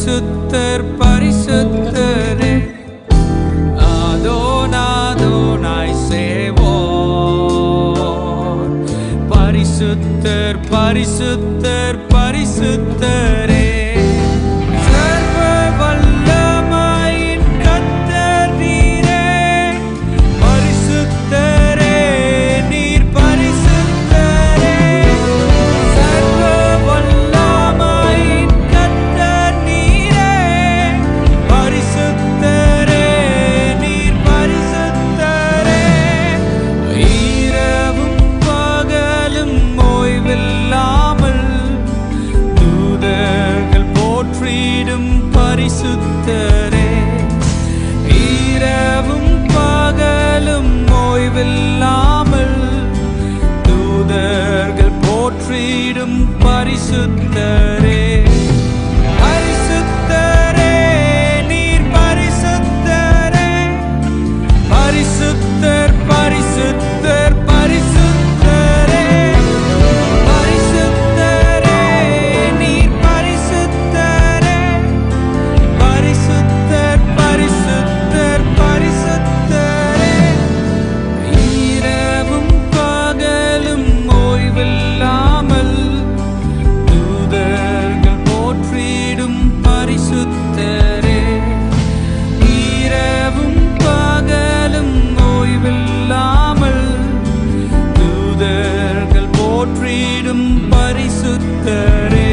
பரிசுத்தர் பரிசுத்தரே ஆதோனாதோனாய் சேவோன் பரிசுத்தர் பரிசுத்தர் பரிசுத்தரே சர்வ வல்லமையின் கர்த்தர் நீரே பரிசுத்தரே நீர் பரிசுத்தரே சர்வ வல்லமையின் கர்த்தர் நீரே பரிசுத்தரே நீர் பரிசுத்தரே இரவும் பகலும் ஓய்வில்லாமல் தூதர்கள் போற்றிடும் பரிசுத்தரே இரவும் பகலும் ஓய்வில்லாமல் தூதர்கள் போற்றிடும் பரிசுத்தரே பரிசுத்தரே நீர் பரிசுத்தரே பரிசுத்தர் பரிசுத்தர் பரிசுத்தரே பரிசுத்தரே நீர் பரிசுத்தரே பரிசுத்தர் பரிசுத்தர் பரிசுத்தரே இரவும் பகலும் ஓய்வில்லாமல் தூதர்கள் போற்றிடும் பரிசுத்தரே இரவும் பகலும் ஓய்வில்லாமல் தூதர்கள் போற்றிடும் பரிசுத்தரே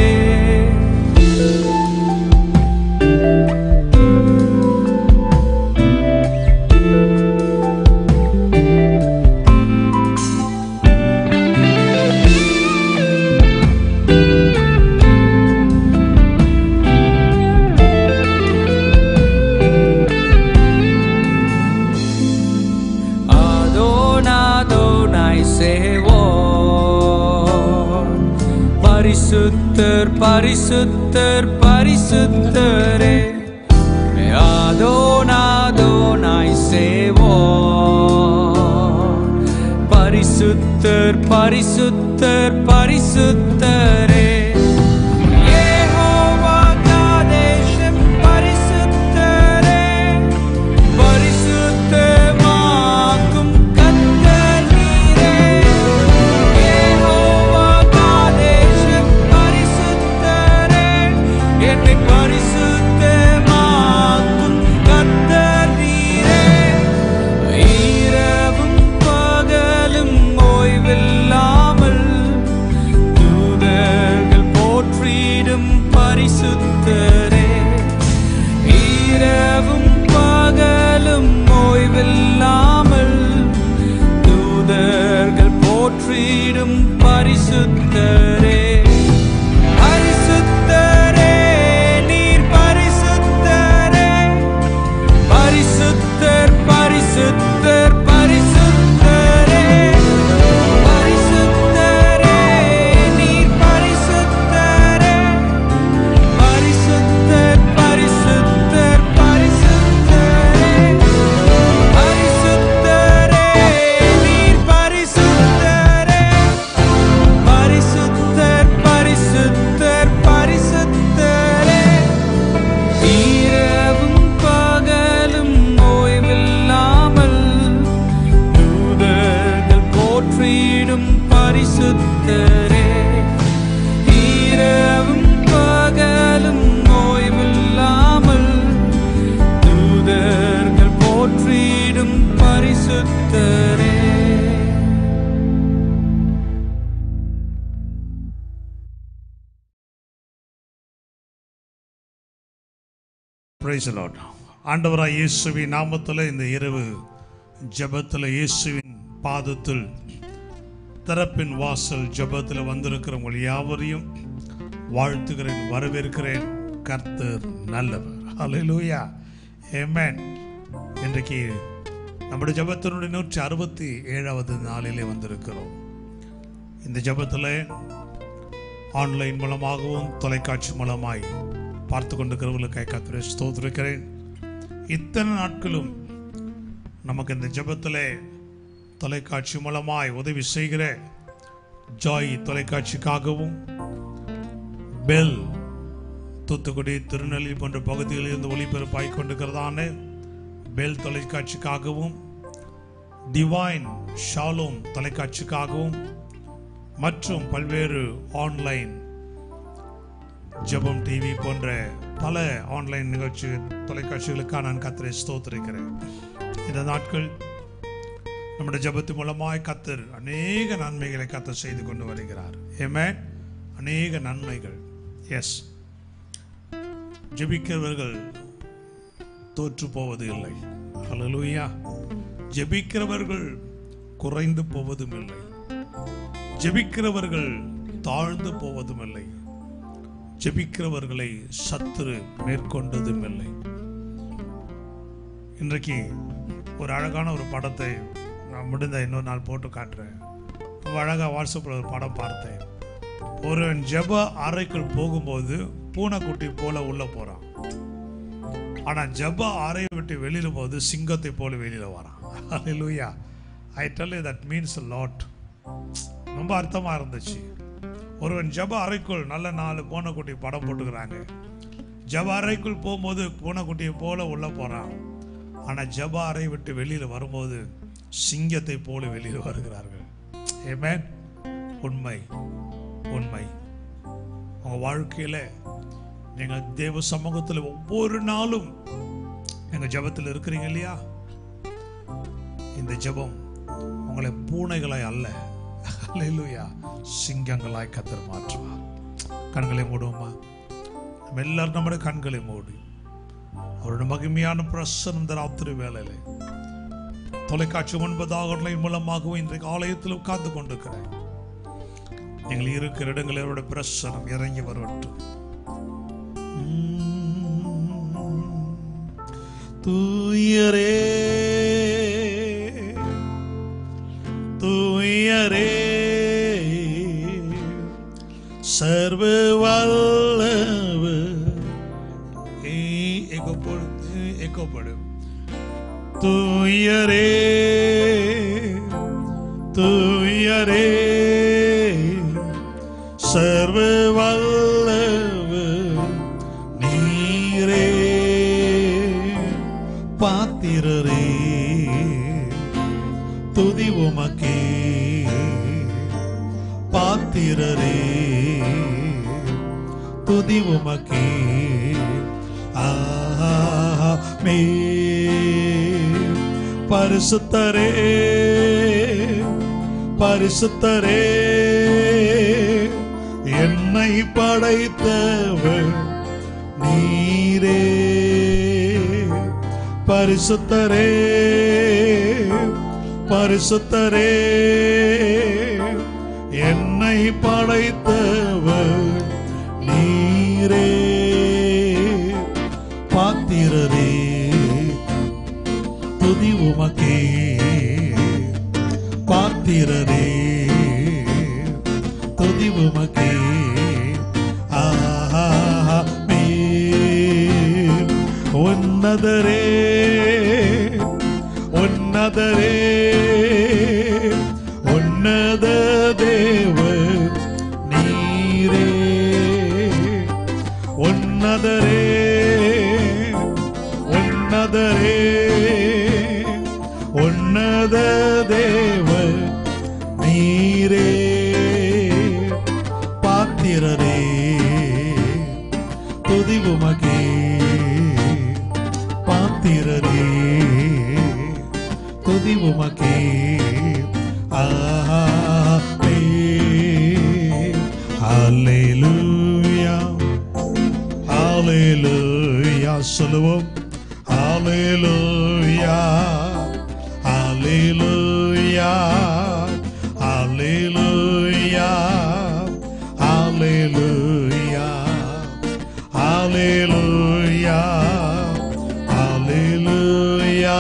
ஆதோனாதோனாய் சேவோன் பரிசுத்தர் பரிசுத்தர் பரிசுத்தரே ஆதோனாதோனாய் சேவோன் பரிசுத்தர் பரிசுத்தர் பரிசுத்தரே யெகோவா காதேஷம் பரிசுத்தரே பரிசுத்தமாக்கும் கர்த்தர் நீரே யெகோவா காதேஷம் பரிசுத்தரே என்னை பரிசுத்தமாக்கும் கர்த்தர் நீரே இரவும் பகலும் ஓய்வில்லாமல் தூதர்கள் போற்றிடும் பரிசுத்தரே இரவும் பகலும் ஓய்வில்லாமல் தூதர்கள் போற்றிடும் பரிசுத்தரே பரிசுத்தரே நீர் பரிசுத்தரே பரிசுத்தர் பரிசுத்தர் பரிசுத்தரே பரிசுத்தரே நீர் பரிசுத்தரே பரிசுத்தர் பரிசுத்தர் பரிசுத்தரே பரிசுத்தரே நீர் பரிசுத்தரே பரிசுத்தர் பரிசுத்தர் பரிசுத்தரே இரவும் பகலும் ஓய்வில்லாமல் தூதர்கள் போற்றிடும் பரிசுத்தரே இரவும் பகலும் ஓய்வில்லாமல் தூதர்கள் போற்றிடும் பரிசுத்தரே பிரைஸ் லார்ட் ஆண்டவராய் இயேசுவின் நாமத்தில் இந்த இரவு ஜெபத்தில் இயேசுவின் பாதத்தில் திறப்பின் வாசல் ஜெபத்தில் வந்திருக்கிற உங்கள் யாவரையும் வாழ்த்துகிறேன் வரவேற்கிறேன் கர்த்தர் நல்லவர் ஹalleluya ஆமென் இன்றைக்கு நம்முடைய ஜெபத்தினுடைய நூற்றி அறுபத்தி ஏழாவது நாளிலே வந்திருக்கிறோம் இந்த ஜெபத்தில் ஆன்லைன் மூலமாகவும் தொலைக்காட்சி மூலமாய் பார்த்து கொண்டிருக்கிறவர்களுக்காக கத்திர ஸ்தோத்திருக்கிறேன் இத்தனை நாட்களும் நமக்கு இந்த ஜெபத்தில் தொலைக்காட்சி மூலமாய் உதவி செய்கிற ஜாய் தொலைக்காட்சிக்காகவும் பெல் தூத்துக்குடி திருநெல்வேலி போன்ற பகுதிகளில் இருந்து ஒளிபரப்பாய் கொண்டிருக்கிறதான பெல் தொலைக்காட்சிக்காகவும் டிவைன் ஷாலோம் தொலைக்காட்சிக்காகவும் மற்றும் பல்வேறு ஆன்லைன் ஜெபம் டிவி போன்ற பல ஆன்லைன் நிகழ்ச்சி தொலைக்காட்சிகளுக்காக நான் கத்தரை ஸ்தோத்திருக்கிறேன் இந்த நாட்கள் நம்முடைய ஜெபத்து மூலமாய் கத்தர் அநேக நன்மைகளை கத்தர் செய்து கொண்டு வருகிறார் ஏமே அநேக நன்மைகள் எஸ் ஜெபிக்கிறவர்கள் தோற்று போவது இல்லை ஹalleluya ஜெபிக்கிறவர்கள் குறைந்து போவதும் இல்லை ஜெபிக்கிறவர்கள் தாழ்ந்து போவதும் இல்லை ஜெபிக்கிறவர்களை சத்துரு மேற்கொண்டதும் இல்லை இன்றைக்கு ஒரு அழகான ஒரு படத்தை நான் முடிந்த இன்னொரு நாள் போட்டு காட்டுறேன் ரொம்ப அழகாக வாட்ஸ்அப்பில் ஒரு படம் பார்த்தேன் ஒருவன் ஜெப அறைக்குள் போகும்போது பூனைக்குட்டி போல உள்ள போறான் ஆனா ஜெப அறையை விட்டு வெளியில போது சிங்கத்தை போல வெளியில வரான் hallelujah I tell you that means lot ரொம்ப அர்த்தமா இருந்துச்சு ஒருவன் ஜெப அறைக்குள் நல்ல நாலு பூனைக்குட்டி படம் போட்டுக்கிறாங்க ஜெப அறைக்குள் போகும்போது பூனைக்குட்டியை போல உள்ள போறான் ஆனா ஜெப அறை விட்டு வெளியில வரும்போது சிங்கத்தை போல வெளியில வருகிறார்கள் Amen. உண்மை உண்மை உங்க வாழ்க்கையில நீங்க தேவ சமூகத்தில் ஒவ்வொரு நாளும் நீங்க ஜெபத்தில் இருக்கிறீங்க இல்லையா இந்த ஜெபம் உங்களை பூனைகளாய் அல்ல அல்லேலூயா சிங்கங்களாய் கத்தர் மாற்றுவார் கண்களை மூடுவோமா நம்ம எல்லாரும் நம்முடைய கண்களை மூடி அவருடைய மகிமையான பிரசனம் இந்த ராத்திரி வேலையில தொலைக்காட்சி முன்பதாக ஆன்லைன் மூலமாகவும் இன்றைக்கு ஆலயத்தில் உட்கார்ந்து கொண்டிருக்கிறேன் நீங்கள் இருக்கிற இடங்களில் அவருடைய பிரசனம் இறங்கி வரட்டும் தூயரே தூயரே சர்வ வல்லவு எகோப்படு எகோப்படு தூயரே தூயரே சர்வ வல்லவு நீரே பாத்திரரே துதி உமக்கே பாத்திரரே துதி உமக்கே ஆமே பரிசுத்தரே பரிசுத்தரே என்னை படைத்தவர் நீரே பரிசுத்தரே பரிசுத்தரே என்னை படைத்தவர் நீரே பாத்திரரே துதி உமக்கே பாத்திரரே துதி உமக்கே ஆமே உன்னதரே உன்னதரே உன்னத தேவ நீரே உன்னதரே உன்னதரே உன்னத தேவ நீரே பாத்திரரே துதி உமகே பாத்திரரே துதி உமகே ஆமே ஹalleluya ஹalleluya சொல்லுவோம் ஹalleluya ஹalleluya ஹalleluya ஹalleluya ஹalleluya ஹalleluya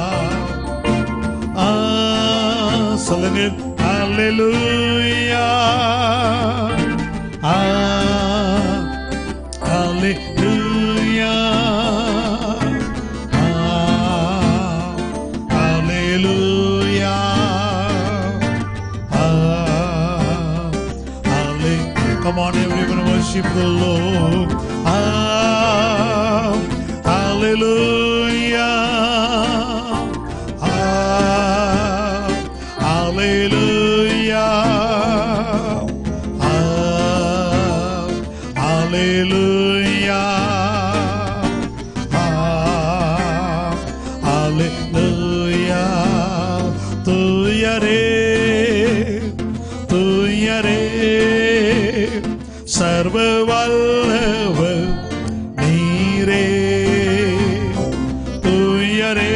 ஆ சொல்லுங்க ஹalleluya ஆ ஹalleluya ஆ ஹalleluya ஆ ஹalleluya Come on everyone worship the Lord. Ah Hallelujah. Ah, Hallelujah. Ah, Hallelujah. Ah, Hallelujah. தூயரே தூயரே சர்வ வல்லவர் நீரே தூயரே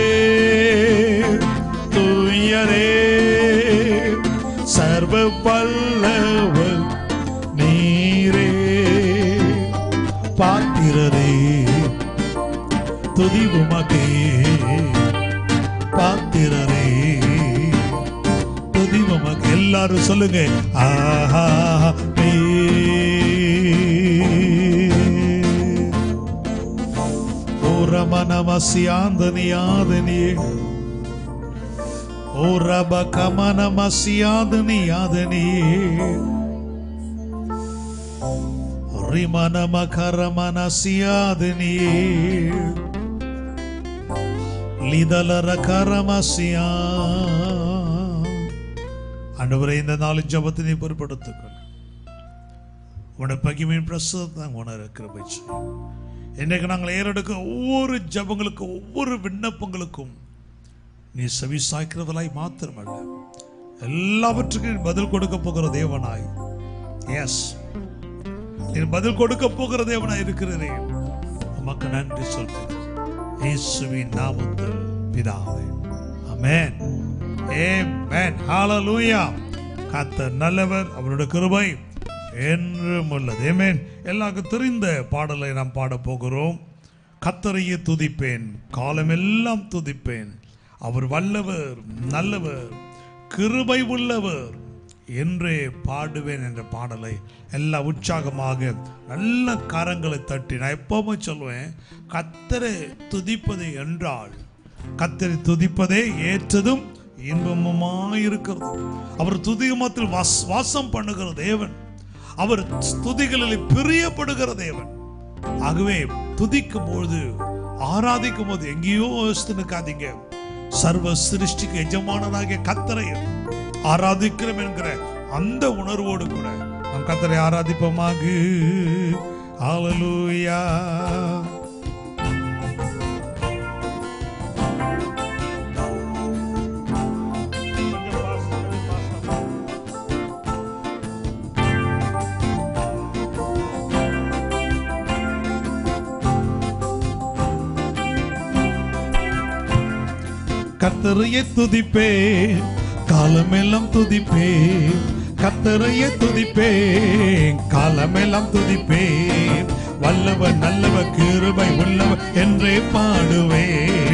தூயரே சர்வ வல்லவர் நீரே பாத்திரரே துதி உமக்கே பாத்திரரே துதி உமக்கு எல்லாரும் சொல்லுங்க ஆஹா நீ ஓ ரமணமசியாந்தனியாதனியே ஓ ரப கமனமசியாதனியாதனியே ரிமனமகரமனசியாதனியே லிதலர கரமசியா ஆண்டவரே இந்த நாலு ஜபத்தை நீ பொறுப்படுத்துக்கள் உன பகிமையின் பிரசுரத்தை உணர கிருபை செய்யும். இன்றைக்கு நாங்கள் ஏறெடுக்க ஒவ்வொரு ஜபங்களுக்கும் ஒவ்வொரு விண்ணப்பங்களுக்கும் நீ செவி சாய்க்கிறவளாய் மாத்திரமல்ல எல்லாவற்றுக்கும் நீ பதில் கொடுக்க போகிற தேவனாய் எஸ் நீ பதில் கொடுக்க போகிற தேவனாய் இருக்கிறதே உமக்கு நன்றி சொல்கிறேன் இயேசுவின் நாமத்தில் பிதாவே ஆமென் ஆமென் ஹalleluya கர்த்தர் நல்லவர் அவருடைய கிருபை என்றும் உள்ளது ஆமென் எல்லாருக்கும் தெரிந்த பாடலை நாம் பாட போகிறோம் கத்தரையே துதிப்பேன் காலமெல்லாம் துதிப்பேன் அவர் வல்லவர் நல்லவர் கிருபை உள்ளவர் என்றே பாடுவேன் என்ற பாடலை எல்லா உற்சாகமாக நல்ல கரங்களை தட்டி நான் எப்பவுமே சொல்லுவேன் கத்தரை துதிப்பது என்றால் கத்தரை துதிப்பதே ஏற்றதும் இன்பமுமாயிருக்கிறது அவர் துதிகமத்தில் வாஸ்- வாசம் பண்ணுகிற தேவன் அவர் துதிகளில் பிரியப்படுகிற தேவன் ஆகவே துதிக்கும் பொழுது ஆராதிக்கும் போது எங்கேயோ யோசித்து நிற்காதீங்க சர்வ சிருஷ்டிக்கு எஜமானனாகிய கத்தரை ஆராதிக்கிறோம் என்கிற அந்த உணர்வோடு கூட நம் கத்தரை ஆராதிப்போமாக ஹalleluya கத்தரையே துதிப்பே காலமெல்லாம் துதிப்பே கத்தரையே துதிப்பே காலமெல்லாம் துதிப்பே வல்லவர் நல்லவர் கிருபை உள்ளவர் என்றே பாடுவே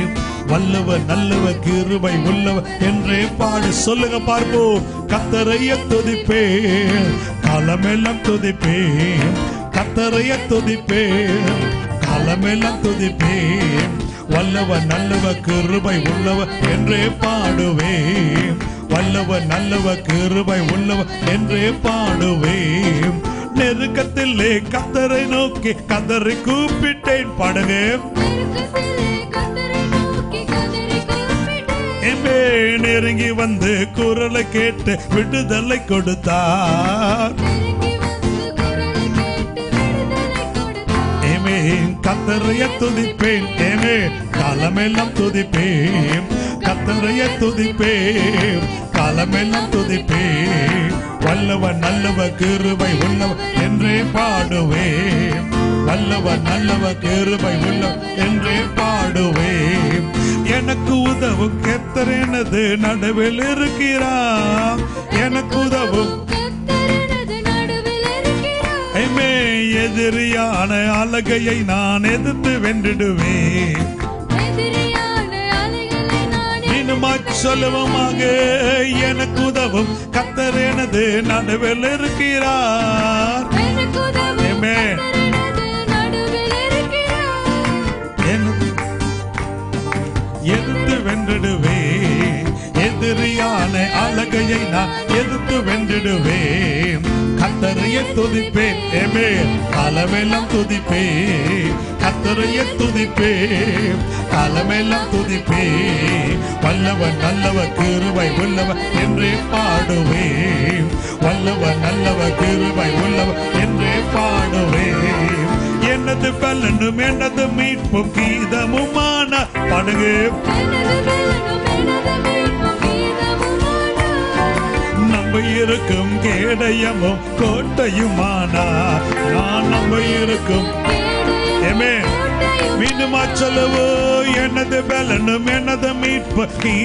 வல்லவர் நல்லவர் கிருபை உள்ளவர் என்றே பாடு சொல்லுங்க பார்ப்போம் கத்தரையே துதிப்பே காலமெல்லாம் துதிப்பே கத்தரையே துதிப்பே காலமெல்லாம் துதிப்பே வல்லவர் நல்லவர் கிருபை உள்ளவர் என்றே பாடுவே வல்லவர் நல்லவர் கிருபை உள்ளவர் என்றே பாடுவே நெருக்கத்திலே கத்தரை நோக்கி கதறி கூப்பிட்டேன் பாடுங்க நெருக்கத்திலே கத்தரை நோக்கி கதறி கூப்பிட்டேன். எம்பே நெருங்கி வந்து குரலை கேட்டு விடுதலை கொடுத்தார் நெருங்கி வந்து குரலை கேட்டு விடுதலை கொடுத்தார். ஏமே கத்தரைய துதிப்பேன் ஏமே காலமெல்லாம் துதிப்பேன் கத்தரைய துதிப்பேன் காலமெல்லாம் துதிப்பேன் வல்லவன் நல்லவர் கிருபை உள்ளவர் என்றே பாடுவேன் வல்லவர் நல்லவர் கிருபை உள்ளவர் என்றே பாடுவேன் எனக்கு உதவும் கெத்தரெனது நடுவில் இருக்கிறார் எனக்கு உதவும் கர்த்தர் எனது நடுவில் இருக்கிறார். ஐமே எதிரியான அழகையை நான் எதிர்த்து வென்றிடுவேன் எதிரியான அலைகளை நான் மீனுமாய் சொல்லுவமாக எனக்கு உதவும் கத்தர் எனது நடுவில் இருக்கிறார் எனக்கு உதவும் Amen. கர்த்தர் எனது நடுவில் இருக்கிறார். எனக்கு எதிர்த்து வென்றிடுவேன் எதிரியான அழகையை நான் எதிர்த்து வென்றிடுவேன் கத்தரைய துதிப்பேன் ஏமே காலமெல்லாம் துதிப்பேன் கத்தரைய துதிப்பேன் காலமெல்லாம் துதிப்பேன் வல்லவன் நல்லவர் கிருபை உள்ளவர் என்றே பாடுவேன் வல்லவர் நல்லவர் கிருபை உள்ளவர் என்றே பாடுவேன் என்னது பலனும் என்னது மீட்பும் கீதமுமான படுகு எனது பலனும் எனது மீட்பும் கீதமுமானார். நம்ப இருக்கும் கேடயமும் கோட்டையுமானா நான் நம்ப இருக்கும் கேடயமும் ஏமே கோட்டையும் மீண்டும் சொல்லவோ எனது பலனும் எனது மீட்பு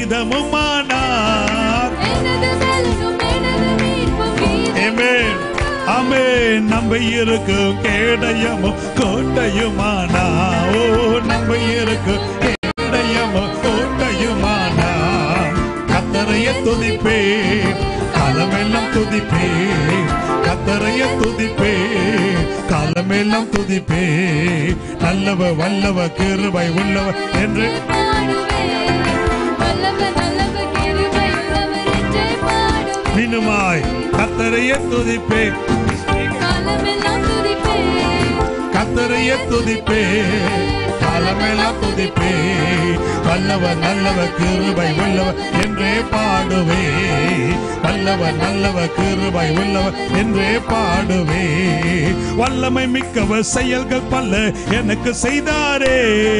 கீதமுமானார் எனது பலனும் எனது மீட்பும் ஏமே அமே நம்ப இருக்கும் கேடயமும் கோட்டையுமானா ஓ நம்ப இருக்கும் கேடயமும் கோட்டையுமானா கத்தரைய துதிப்பே காலமெல்லாம் துதிப்பே கத்தரைய துதிப்பே காலமெல்லாம் துதிப்பே நல்லவ வல்லவ கிருபை உள்ளவ என்று பாடுவேன். வல்லவர் நல்லவர் கிருபை உள்ளவர் என்றே பாடுவேன். மீண்டுமாய் கத்தரைய துதிப்பே காலமெல்லாம் துதிப்பேன். கத்தரைய துதிப்பே காலமெல்லாம் துதிப்பே வல்லவர் நல்லவர் கிருபை உள்ளவர் என்றே பாடுவே வல்லவர் நல்லவர் கிருபை உள்ளவர் என்றே பாடுவே வல்லமை மிக்கவர் செயல்கள் பல எனக்கு செய்தாரே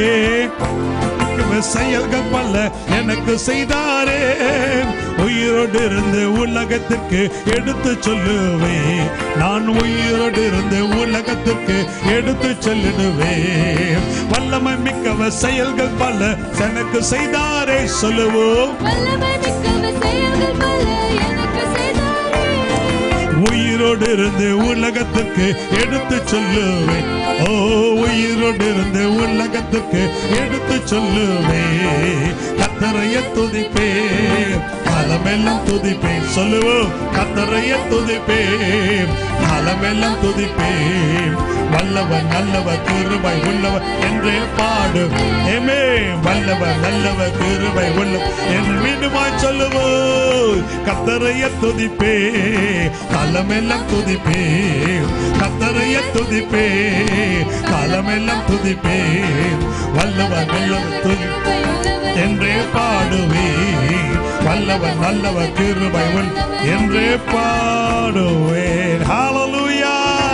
மிக்கவர் செயல்கள் பல எனக்கு செய்தாரே உயிரோடு இருந்து உலகத்திற்கு எடுத்து சொல்லுவே நான் உயிரோடு இருந்து உலகத்திற்கு எடுத்து சொல்லிடுவேன் வல்லமை மிக்கவர் செயல்கள் பல எனக்கு செய்தாரே சொல்லுவோம் வல்லமை மிக்கவர் செயல்கள் பல எனக்கு செய்தாரே. உயிரோடு இருந்து உலகத்துக்கு எடுத்து சொல்லுவேன் ஓ உயிரோடு இருந்து உலகத்துக்கு எடுத்து சொல்லுவேன் கத்தரைய துதிப்பே காலமெல்லாம் துதிப்பேன் சொல்லுவோம் கத்தரைய துதிப்பேன் காலமெல்லாம் துதிப்பேன் வல்லவர் நல்லவர் கிருபை உள்ளவர் என்றே பாடு ஏமே வல்லவர் நல்லவர் கிருபை உள்ளவர் என்று மீண்டுமாய் சொல்லுவோம் கத்தரைய துதிப்பே காலமெல்லாம் துதிப்பே கத்தரைய துதிப்பே காலமெல்லாம் துதிப்பே வல்லவர் நல்லவர் துதி கிருபை உள்ளவர் என்றே பாடுவே வல்லவர் நல்லவர் கிருபை உள் என்றே பாடுவேன் ஹalleluya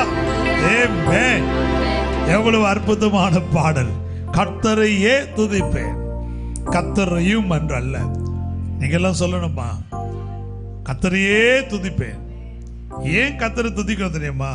ஆமென் எவ்வளவு அற்புதமான பாடல் கர்த்தரையே துதிப்பேன் கர்த்தரையும் என்றல்ல நீங்க எல்லாம் சொல்லணுமா கர்த்தரையே துதிப்பேன் ஏன் கர்த்தரை துதிக்கணும் தெரியுமா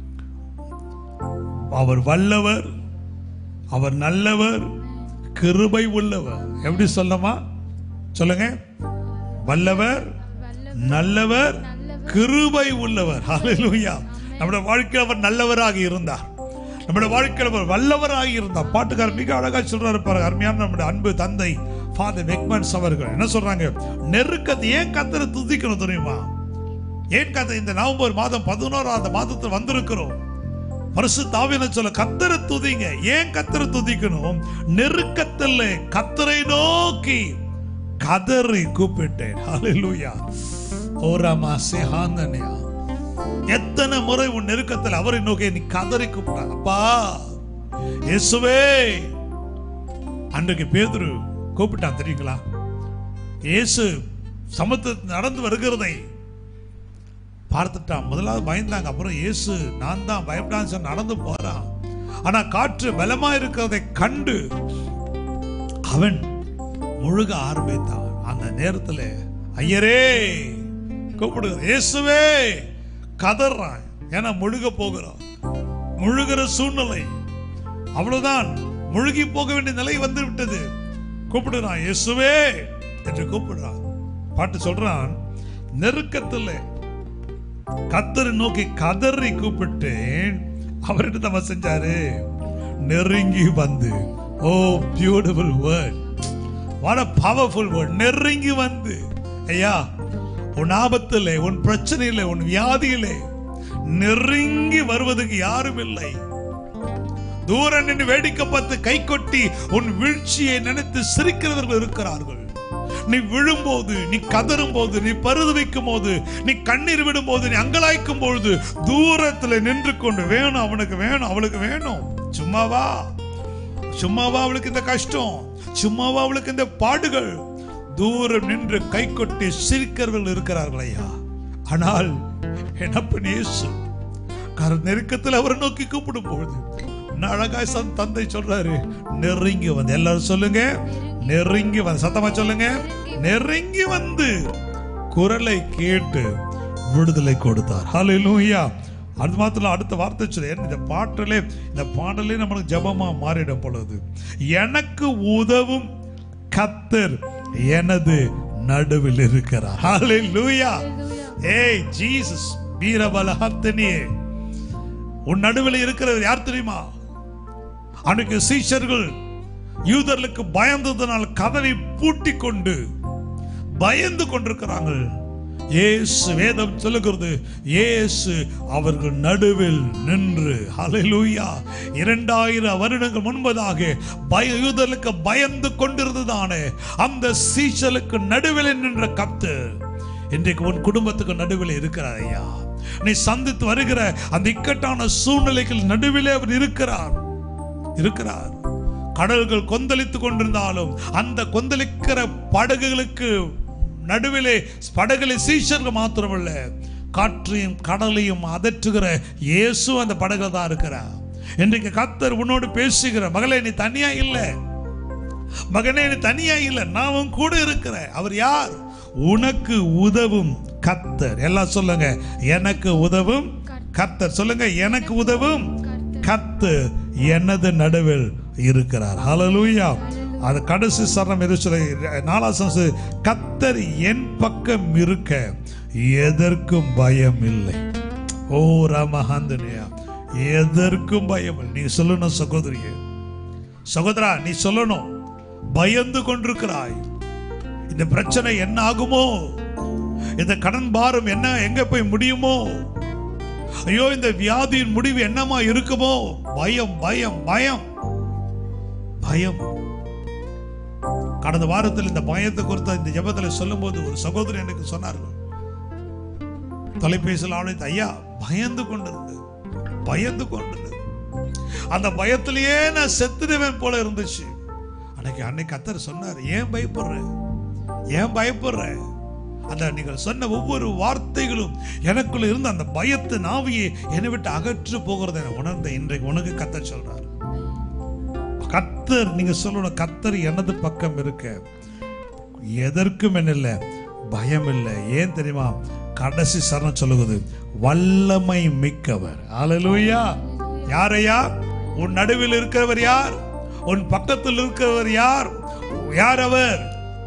அவர் வல்லவர் அவர் நல்லவர் கிருபை உள்ளவர் எப்படி சொல்லமா சொல்லுங்க வல்லவர் நல்லவர் கிருபை உள்ளவர் ஹalleluya நம்முடைய வாழ்க்கையில் அவர் நல்லவராக இருந்தார் நம்முடைய வாழ்க்கையில் அவர் வல்லவராக இருந்தார் பாட்டுக்காரர் மிக அழகா சொல்றாரு பாருங்க அருமையான நம்முடைய அன்பு தந்தை ஃபாதர் வெக்மன்ஸ் அவர்கள் என்ன சொல்றாங்க நெருக்கத்தை ஏன் கத்தரை துதிக்கணும் தெரியுமா ஏன் கதை இந்த நவம்பர் மாதம் பதினோராவது மாதத்தில் வந்திருக்கிறோம் பரிசு தாவின சொல்ல கத்தரை துதிங்க ஏன் கத்தரை துதிக்கணும் நெருக்கத்தில் கத்தரை நோக்கி கதறி கூப்பிட்டேன் ஹalleluya ஓராமா சிஹாந்தனியா எத்தனை முறை உன் நெருக்கத்தில் அவரை நோக்கி நீ கதறி கூப்பிட்டாங்க அப்பா இயேசுவே அன்றைக்கு பேதுரு கூப்பிட்டான் தெரியுங்களா இயேசு சமுத்திரத்தில் நடந்து வருகிறதை பார்த்துட்டான் முதலாவது பயந்தாங்க அப்புறம் இயேசு நான் தான் பயப்படான்னு சொல்லி நடந்து போறான் ஆனா காற்று பலமா இருக்கிறதை கண்டு அவன் முழுக ஆரம்பித்தான் அந்த நேரத்தில் ஐயரே கூப்பிடுகிற இயேசுவே கதறான் ஏன்னா முழுக போகிறான் முழுகிற சூழ்நிலை அவ்வளவுதான் முழுகி போக வேண்டிய நிலை வந்து விட்டது கூப்பிடுறான் இயேசுவே என்று கூப்பிடுறான் பாட்டு சொல்றான் நெருக்கத்தில் கத்தரை நோக்கி கதறி கூப்பிட்டு அவர்கிட்ட நம்ம செஞ்சாரு நெருங்கி வந்து oh beautiful word what a powerful word நெருங்கி வந்து ஐயா உன் ஆபத்திலே உன் பிரச்சனையிலே உன் வியாதியிலே நெருங்கி வருவதற்கு யாரும் இல்லை தூரம் நின்று வேடிக்கை பார்த்து கை கொட்டி உன் வீழ்ச்சியை நினைத்து சிரிக்கிறவர்கள் இருக்கிறார்கள் நீ விழும்போது நீ கதறும் போது நீ பருதுவிக்கும் போது நீ கண்ணீர் விடும் போது நீ அங்கலாய்க்கும் பொழுது தூரத்துல நின்று கொண்டு வேணும் அவனுக்கு வேணும் அவளுக்கு வேணும் சும்மாவா சும்மாவா அவளுக்கு இந்த கஷ்டம் சும்மாவா அவளுக்கு இந்த பாடுகள் தூரம் நின்று கை கொட்டி சிரிக்கிறவர்கள் இருக்கிறார்கள் ஐயா ஆனால் என்னப்பன் இயேசு கர நெருக்கத்தில் அவரை நோக்கி கூப்பிடும் பொழுது என்ன அழகாய் சன் தந்தை சொல்றாரு நெருங்கி வந்து எல்லாரும் சொல்லுங்க நெருங்கி வந்து சத்தமா சொல்லுங்க நெருங்கி வந்து குரலை கேட்டு விடுதலை கொடுத்தார் ஹalleluya அது மாத்திரம் அடுத்த வார்த்தை சொல்லு ஏன்னா இந்த பாட்டிலே இந்த பாடலே நம்மளுக்கு ஜபமா மாறிடும் பொழுது எனக்கு உதவும் கத்தர் எனது நடுவில் இருக்கிறார் ஹalleluya ஏய் ஜீசஸ் வீரபலஹத்தனியே உன் நடுவில் இருக்கிறது யார் தெரியுமா அன்னைக்கு சீஷர்கள் யூதர்களுக்கு பயந்ததனால் கதவை பூட்டி கொண்டு பயந்து கொண்டிருக்கிறாங்க இயேசு வேதம் சொல்லுகிறது இயேசு அவர்கள் நடுவில் நின்று ஹalleluya இரண்டாயிரம் வருடங்கள் முன்பதாக பய யூதர்களுக்கு பயந்து கொண்டிருந்ததானே அந்த சீஷலுக்கு நடுவில் நின்ற கத்து இன்றைக்கு உன் குடும்பத்துக்கு நடுவில் இருக்கிறார் ஐயா நீ சந்தித்து வருகிற அந்த இக்கட்டான சூழ்நிலைகள் நடுவிலே அவர் இருக்கிறார் இருக்கிறார் கடல்கள் கொந்தளித்துக் கொண்டிருந்தாலும் அந்த கொந்தளிக்கிற படகுகளுக்கு நடுவிலே படகுல சீஷர்கள் மாத்திரமல்ல காற்றையும் கடலையும் அதற்றுகிற இயேசு அந்த படகுல தான் இருக்கிறார் இன்றைக்கு கத்தர் உன்னோடு பேசுகிற மகளே நீ தனியா இல்லை மகனே நீ தனியா இல்லை நான் உன் கூட இருக்கிறேன் அவர் யார் உனக்கு உதவும் கத்தர் எல்லாம் சொல்லுங்க எனக்கு உதவும் கத்தர் சொல்லுங்க எனக்கு உதவும் கத்தர் எனது நடுவில் இருக்கிறார் ஹalleluya அது கடைசி சரணம் எது சொல்ல நாலாம் சரணம் கத்தர் என் பக்கம் இருக்க எதற்கும் பயம் இல்லை ஓ ரமஹந்தனியா எதற்கும் பயம் இல்லை நீ சொல்லணும் சகோதரியே சகோதரா நீ சொல்லணும் பயந்து கொண்டிருக்கிறாய் இந்த பிரச்சனை என்ன ஆகுமோ இந்த கடன் பாரம் என்ன எங்க போய் முடியுமோ ஐயோ இந்த வியாதியின் முடிவு என்னமா இருக்குமோ பயம் பயம் பயம் பயம் கடந்த வாரத்தில் இந்த பயத்தை குறித்த இந்த ஜெபத்தில் சொல்லும்போது ஒரு சகோதரி எனக்கு சொன்னார்கள் தொலைபேசியில் அழைத்து ஐயா பயந்து கொண்டிருந்து பயந்து கொண்டிருந்து அந்த பயத்திலேயே நான் செத்துடுவேன் போல இருந்துச்சு அன்னைக்கு அன்னைக்கு கத்தர் சொன்னார் ஏன் பயப்படுற ஏன் பயப்படுற அந்த நீங்கள் சொன்ன ஒவ்வொரு வார்த்தைகளும் எனக்குள்ள இருந்த அந்த பயத்து நாவியை என்னை விட்டு அகற்று போகிறத நான் உணர்ந்த இன்றைக்கு உனக்கு கத்தர் சொல்றார் கத்தர் நீங்க சொல்லணும் கத்தர் எனது பக்கம் இருக்க எதற்கும் என்ன இல்லை பயம் இல்லை ஏன் தெரியுமா கடைசி சரணம் சொல்லுகிறது வல்லமை மிக்கவர் அல்லேலூயா யாரையா உன் நடுவில் இருக்கிறவர் யார் உன் பக்கத்தில் இருக்கிறவர் யார் யார் அவர்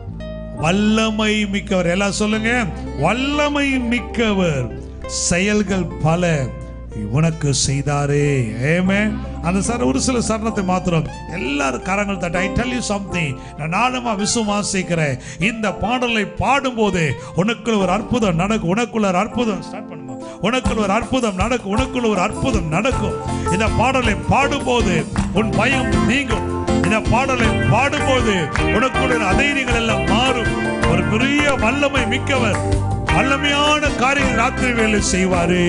வல்லமை மிக்கவர் எல்லாம் சொல்லுங்க வல்லமை மிக்கவர் செயல்கள் பல உனக்கு செய்தாரே ஏமே அந்த சர ஒரு சில சரணத்தை மாத்திரம் எல்லாரும் கரங்கள் தட்ட ஐ டெல் யூ சம்திங் நான் நானுமா விசுவாசிக்கிறேன் இந்த பாடலை பாடும்போது உனக்குள்ள ஒரு அற்புதம் நடக்கும் உனக்குள்ள ஒரு அற்புதம் ஸ்டார்ட் பண்ணுமா உனக்குள்ள ஒரு அற்புதம் நடக்கும் உனக்குள்ள ஒரு அற்புதம் நடக்கும் இந்த பாடலை பாடும்போது உன் பயம் நீங்கும் இந்த பாடலை பாடும்போது உனக்குள்ள அதைரியங்கள் எல்லாம் மாறும் ஒரு பெரிய வல்லமை மிக்கவர் வல்லமையான காரியம் ராத்திரி வேலை செய்வாரே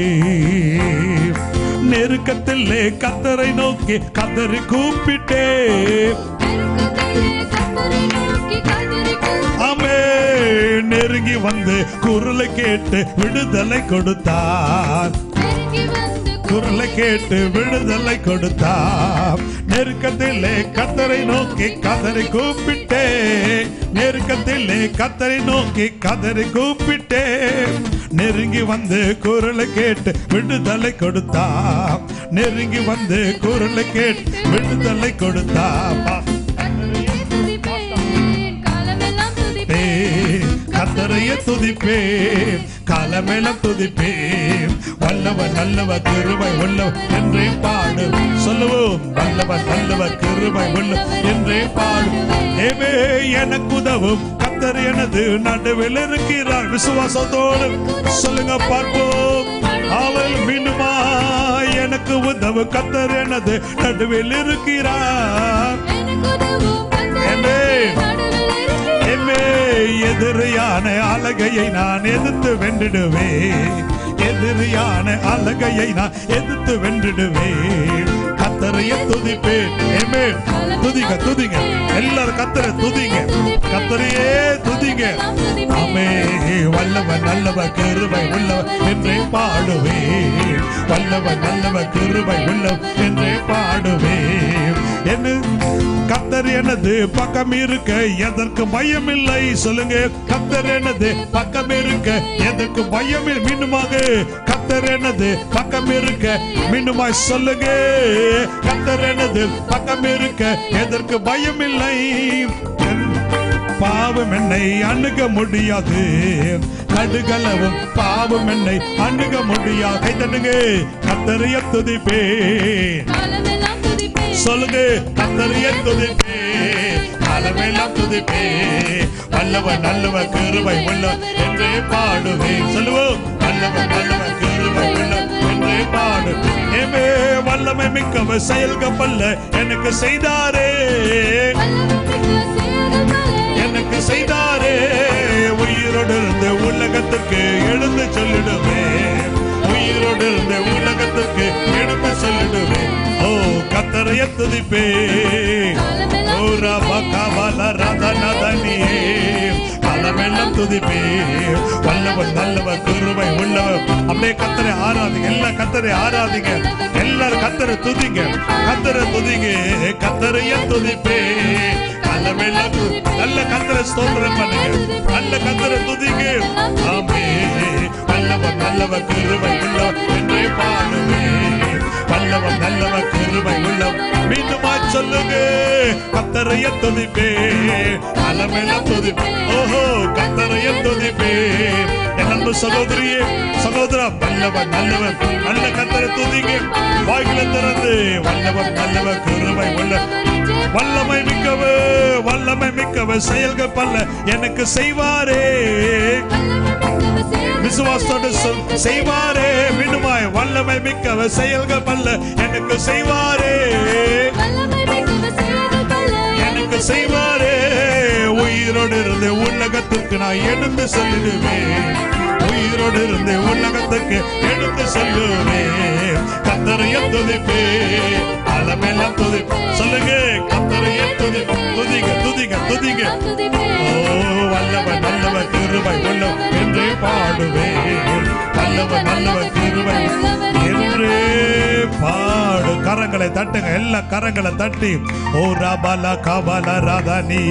நெருக்கத்திலே கத்தரை நோக்கி கத்தரை கூப்பிட்டே நெருக்கத்திலே கத்தரை நோக்கி கதறி கூப்பிட்டேன். ஆமே நெருங்கி வந்து குரலை கேட்டு விடுதலை கொடுத்தார் நெருங்கி வந்து குரலை கேட்டு விடுதலை கொடுத்தார் நெருக்கத்திலே கத்தரை நோக்கி கதரை கூப்பிட்டே நெருக்கத்திலே கத்தரை நோக்கி கதரை கூப்பிட்டே நெருங்கி வந்து குரலை கேட்டு விடுதலை கொடுத்தா நெருங்கி வந்து குரலை கேட்டு விடுதலை கொடுத்தா கத்தரையே துதிப்பேன், காலமெல்லாம் துதிப்பேன். கத்தரைய துதிப்பே காலமெல்லாம் துதிப்பே வல்லவன் நல்லவ கிருபை உள்ளவன் என்றே பாடு சொல்லுவோம் வல்லவன் நல்லவ கிருபை உள்ளவன் என்றே பாடு ஏவே எனக்கு உதவும் கத்தர் எனது நடுவில் இருக்கிறார் விசுவாசத்தோடு சொல்லுங்க பார்ப்போம் அவள் மீண்டுமா எனக்கு உதவு கத்தர் எனது நடுவில் இருக்கிறார் எனக்கு உதவும் கத்தர் ஆமென். நடுவில் இருக்கிறார். எம்மே எதிரியான அழகையை நான் எதிர்த்து வென்றிடுவேன் எதிரியான அழகையை நான் எதிர்த்து வென்றிடுவேன் கத்தரைய துதிப்பேன் ஏமே துதிங்க துதிங்க எல்லாரும் கத்தரை துதிங்க கத்தரையே துதிங்க ஆமே வல்லவன் நல்லவன் கிருபை உள்ளவன் என்றே பாடுவேன் வல்லவன் நல்லவன் கிருபை உள்ளவன் என்றே பாடுவேன் என்ன கத்தர் எனது பக்கம் இருக்க எதற்கு பயம் இல்லை சொல்லுங்க கத்தர் எனது பக்கம் இருக்க எதற்கு பயம் இல்லை மீண்டுமாக கத்தர் எனது பக்கம் இருக்க மீண்டுமாய் சொல்லுங்க கத்தர் எனது பக்கம் இருக்க எதற்கு பயம் இல்லை என் பாவம் என்னை அணுக முடியாது கடுகளவும் பாவம் என்னை அணுக முடியாது கை தட்டுங்க கத்தரைய துதிப்பேன் காலமெல்லாம் துதிப்பேன் சொல்லுங்க கத்தரைய துதிப்பே காலமெல்லாம் துதிப்பே வல்லவன் நல்லவன் கிருபை உள்ள என்றே பாடுவேன் சொல்லுவோம் வல்லவன் நல்லவன் கிருபை உள்ள என்றே பாடு ஏமே வல்லமை மிக்கவ செயல்கள் வல்ல எனக்கு செய்தாரே வல்லமைமிக்க செயல்கள் பல எனக்கு செய்தாரே உயிரோடு இருந்த உலகத்துக்கு எழுந்து சொல்லிடுவேன் உயிரோடு இருந்த உலகத்துக்கு எழுந்து சொல்லிடுவேன் ஓ கத்தரைய துதிப்பே ஓ ரபா கபல ரதனதனியே களமெல்லாம் துதிப்பே வல்லவன் நல்லவன் குருவை உள்ளவன் அப்படியே கத்தரை ஆராதிங்க எல்லாம் கத்தரை ஆராதிங்க எல்லாரும் கத்தரை துதிங்க கத்தரை துதிங்க கத்தரைய துதிப்பே களமெல்லாம் து- நல்ல கத்தரை ஸ்தோத்திரம் பண்ணுங்க நல்ல கத்தரை துதிங்க ஆமே வல்லவன் நல்லவன் கிருபை உள்ளவன் என்றே பாடுவே வல்லவன் நல்லவன் கிருபை உள்ளவன் மீண்டுமா சொல்லுங்க கத்தரைய துதிப்பே அலமெல்லாம் துதிப்பே ஓஹோ கத்தரைய துதிப்பே என் அன்பு சகோதரியே சகோதரா வல்லவன் நல்லவன் நல்ல கத்தரை துதிங்க வாய்களை திறந்து வல்லவன் நல்லவன் கிருபை உள்ள வல்லமை மிக்கவ வல்லமை மிக்கவ செயல்கள் பல்ல எனக்கு செய்வாரே வல்லமைமிக்க செயல்கள் விசுவாசத்தோடு சொல் செய்வாரே மீண்டுமாய் வல்லமை மிக்கவ செயல்கள் பல்ல எனக்கு செய்வாரே வல்லமைமிக்க செயல்கள் பல எனக்கு செய்வாரே உயிரோடு இருந்து உலகத்திற்கு நான் எடுத்து சொல்லிடுவேன் உயிரோடு இருந்து உலகத்துக்கு எடுத்து சொல்லுவேன் கத்தரைய துதிப்பே அளமெல்லாம் துதிப்பு சொல்லுங்க கத்தரைய துதி துதிங்க துதிங்க துதிங்க துதிப்பேன் ஓ வல்லவன் நல்லவன் கிருபை உள்ளவன் என்றே பாடுவேன் வல்லவன் நல்லவன் கிருபை என்றே பாடு கரங்களை தட்டுங்க எல்லா கரங்களை தட்டி ஓ ரபல கபல ரதனி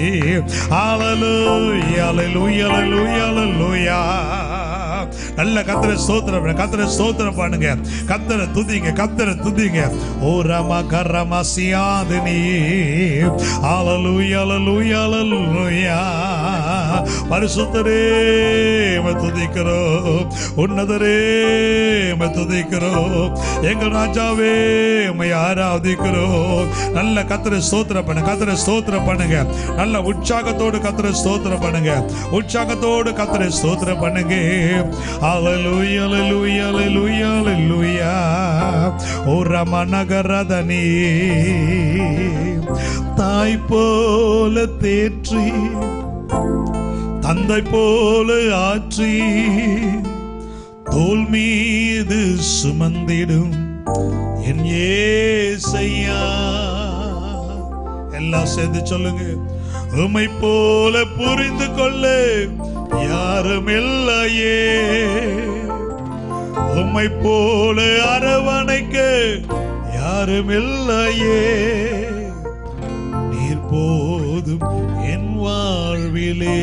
ஹalleluya ஹalleluya ஹalleluya நல்ல கத்தரை ஸ்தோத்திரம் பண்ணுங்க. கத்தரை ஸ்தோத்திரம் பண்ணுங்க கத்தரை துதிங்க கத்தரை துதிங்க ஓ ரம கரம சியாதினி ஹalleluya ஹalleluya ஹalleluya பரிசுத்தரே உம்மை துதிக்கிறோம் உன்னதரே உம்மை துதிக்கிறோம் எங்கள் ராஜாவே உம்மை ஆராதிக்கிறோம் நல்ல கத்தரை ஸ்தோத்திரம் பண்ணுங்க கத்தரை ஸ்தோத்திரம் பண்ணுங்க நல்ல உற்சாகத்தோடு கத்தரை ஸ்தோத்திரம் பண்ணுங்க உற்சாகத்தோடு கத்தரை ஸ்தோத்திரம் பண்ணுங்க ஹalleluya ஹalleluya ஹalleluya ஹalleluya ஓ ரமநகரதனி தாய் போல தேற்றி தந்தை போல ஆற்றி தோல் மீது சுமந்திடும் என் ஏசையா எல்லாம் சேர்ந்து சொல்லுங்க உமை போல புரிந்து கொள்ள யாரும் இல்லையே உம்மை போல அரவணைக்க யாரும் இல்லையே நீர் போதும் என் வாழ்விலே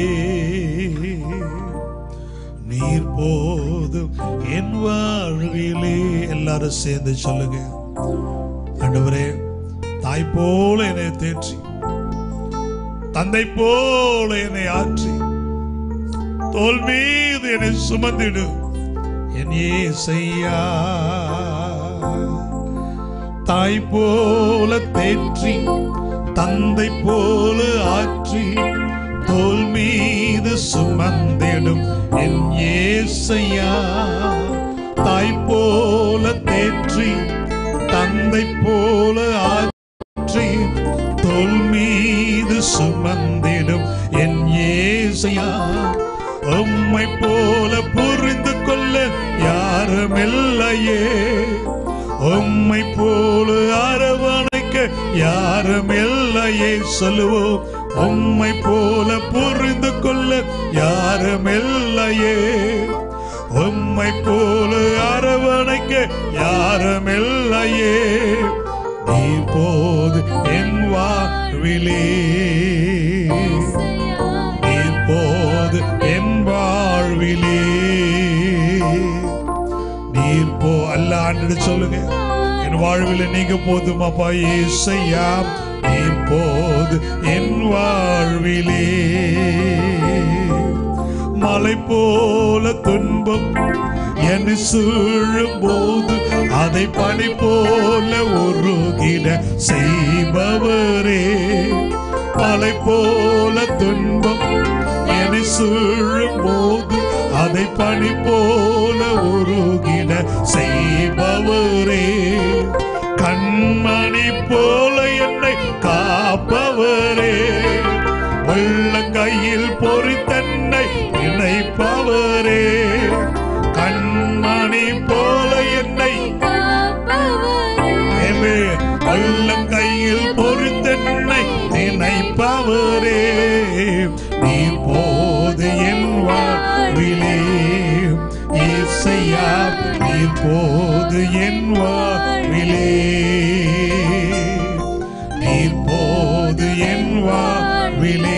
நீர் போதும் என் வாழ்விலே எல்லாரும் சேர்ந்து சொல்லுங்க ஆண்டவரே தாய் போல என்னை தேற்றி தந்தை போல என்னை ஆற்றி தோல் மீது என்னை சுமந்திடு என் ஏசையா தாய் போல தேற்றி தந்தை போல ஆற்றி தோல் மீது சுமந்திடும் என் ஏசையா தாய் போல தேற்றி தந்தை போல ஆற்றி தோல் மீது சுமந்திடும் என் ஏசையா உம்மை போல புரிந்து கொள்ள யாரும் இல்லையே உம்மை போல அரவணைக்க யாரும் இல்லையே சொல்லுவோம் உம்மை போல புரிந்து கொள்ள யாரும் இல்லையே உம்மை போல அரவணைக்க யாரும் இல்லையே நீ போது என் வாழ்விலே நீர் போது என் வாழ்விலே நீர் போ அல்ல ஆண்டு சொல்லுங்க என் வாழ்வில நீங்க போதும் அப்பா ஏசையா நீர் போது என் வாழ்விலே மலை போல துன்பம் என் சூழும் போது அதை பனி போல உருகிட செய்பவரே மலை போல துன்பம் என்னை சூழும் போது அதை பனி போல உருகிட செய்பவரே கண்மணி போல என்னை காப்பவரே உள்ளங்கையில் பொறித்தன்னை இணைப்பவரே கண்மணி போல என்னை ஏமே உள்ளங்கையில் பொறித்தன்னை நினைப்பவரே நீ போது என் வாழ்விலே இசையா நீ போது என் வாழ்விலே நீர் போது என் வாழ்விலே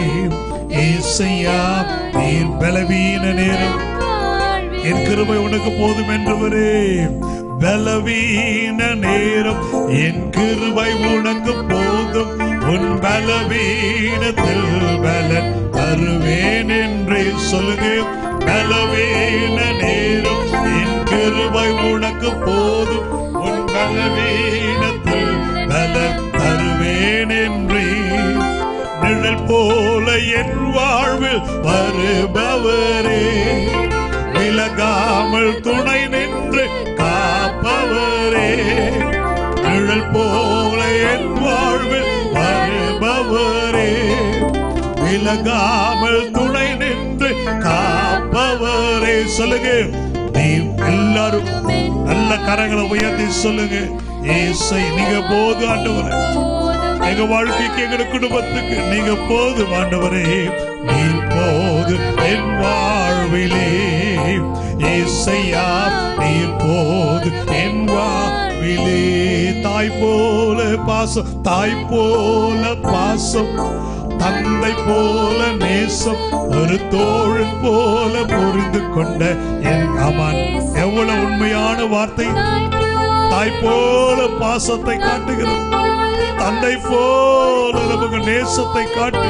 இசையா நீர் பலவீன நேரம் என் கிருபை உனக்கு போதும் என்றவரே பலவீன நேரம் என் கிருபை உனக்கு போதும் உன் பலவீனத்தில் பலன் தருவேன் என்றே சொல்லுங்க பலவீன நேரம் என் கிருபை உனக்கு போதும் உன் பலவீனத்தில் பலன் தருவேன் என்றே நிழல் போல என் வாழ்வில் வருபவரே விலகாமல் துணை நின்று காப்பவரே நிழல் போல என் வாழ்வில் வருபவரே விலகாமல் துணை நின்று காப்பவரே சொல்லுங்க நீ எல்லாரும் நல்ல கரங்களை உயர்த்தி சொல்லுங்க ஏசை நீங்க போது ஆண்டவரே எங்க வாழ்க்கைக்கு எங்க குடும்பத்துக்கு நீங்க போதும் ஆண்டவரே நீர் போது என் வாழ்விலே ஏசையா நீர் போது என் வாழ்விலே தாய் போல பாசம் தாய் போல பாசம் தந்தை போல நேசம் ஒரு தோழன் போல புரிந்து கொண்ட என் அமன் எவ்வளவு உண்மையான வார்த்தை தாய் போல பாசத்தை காட்டுகிறது தந்தை போல நமக்கு நேசத்தை காட்டு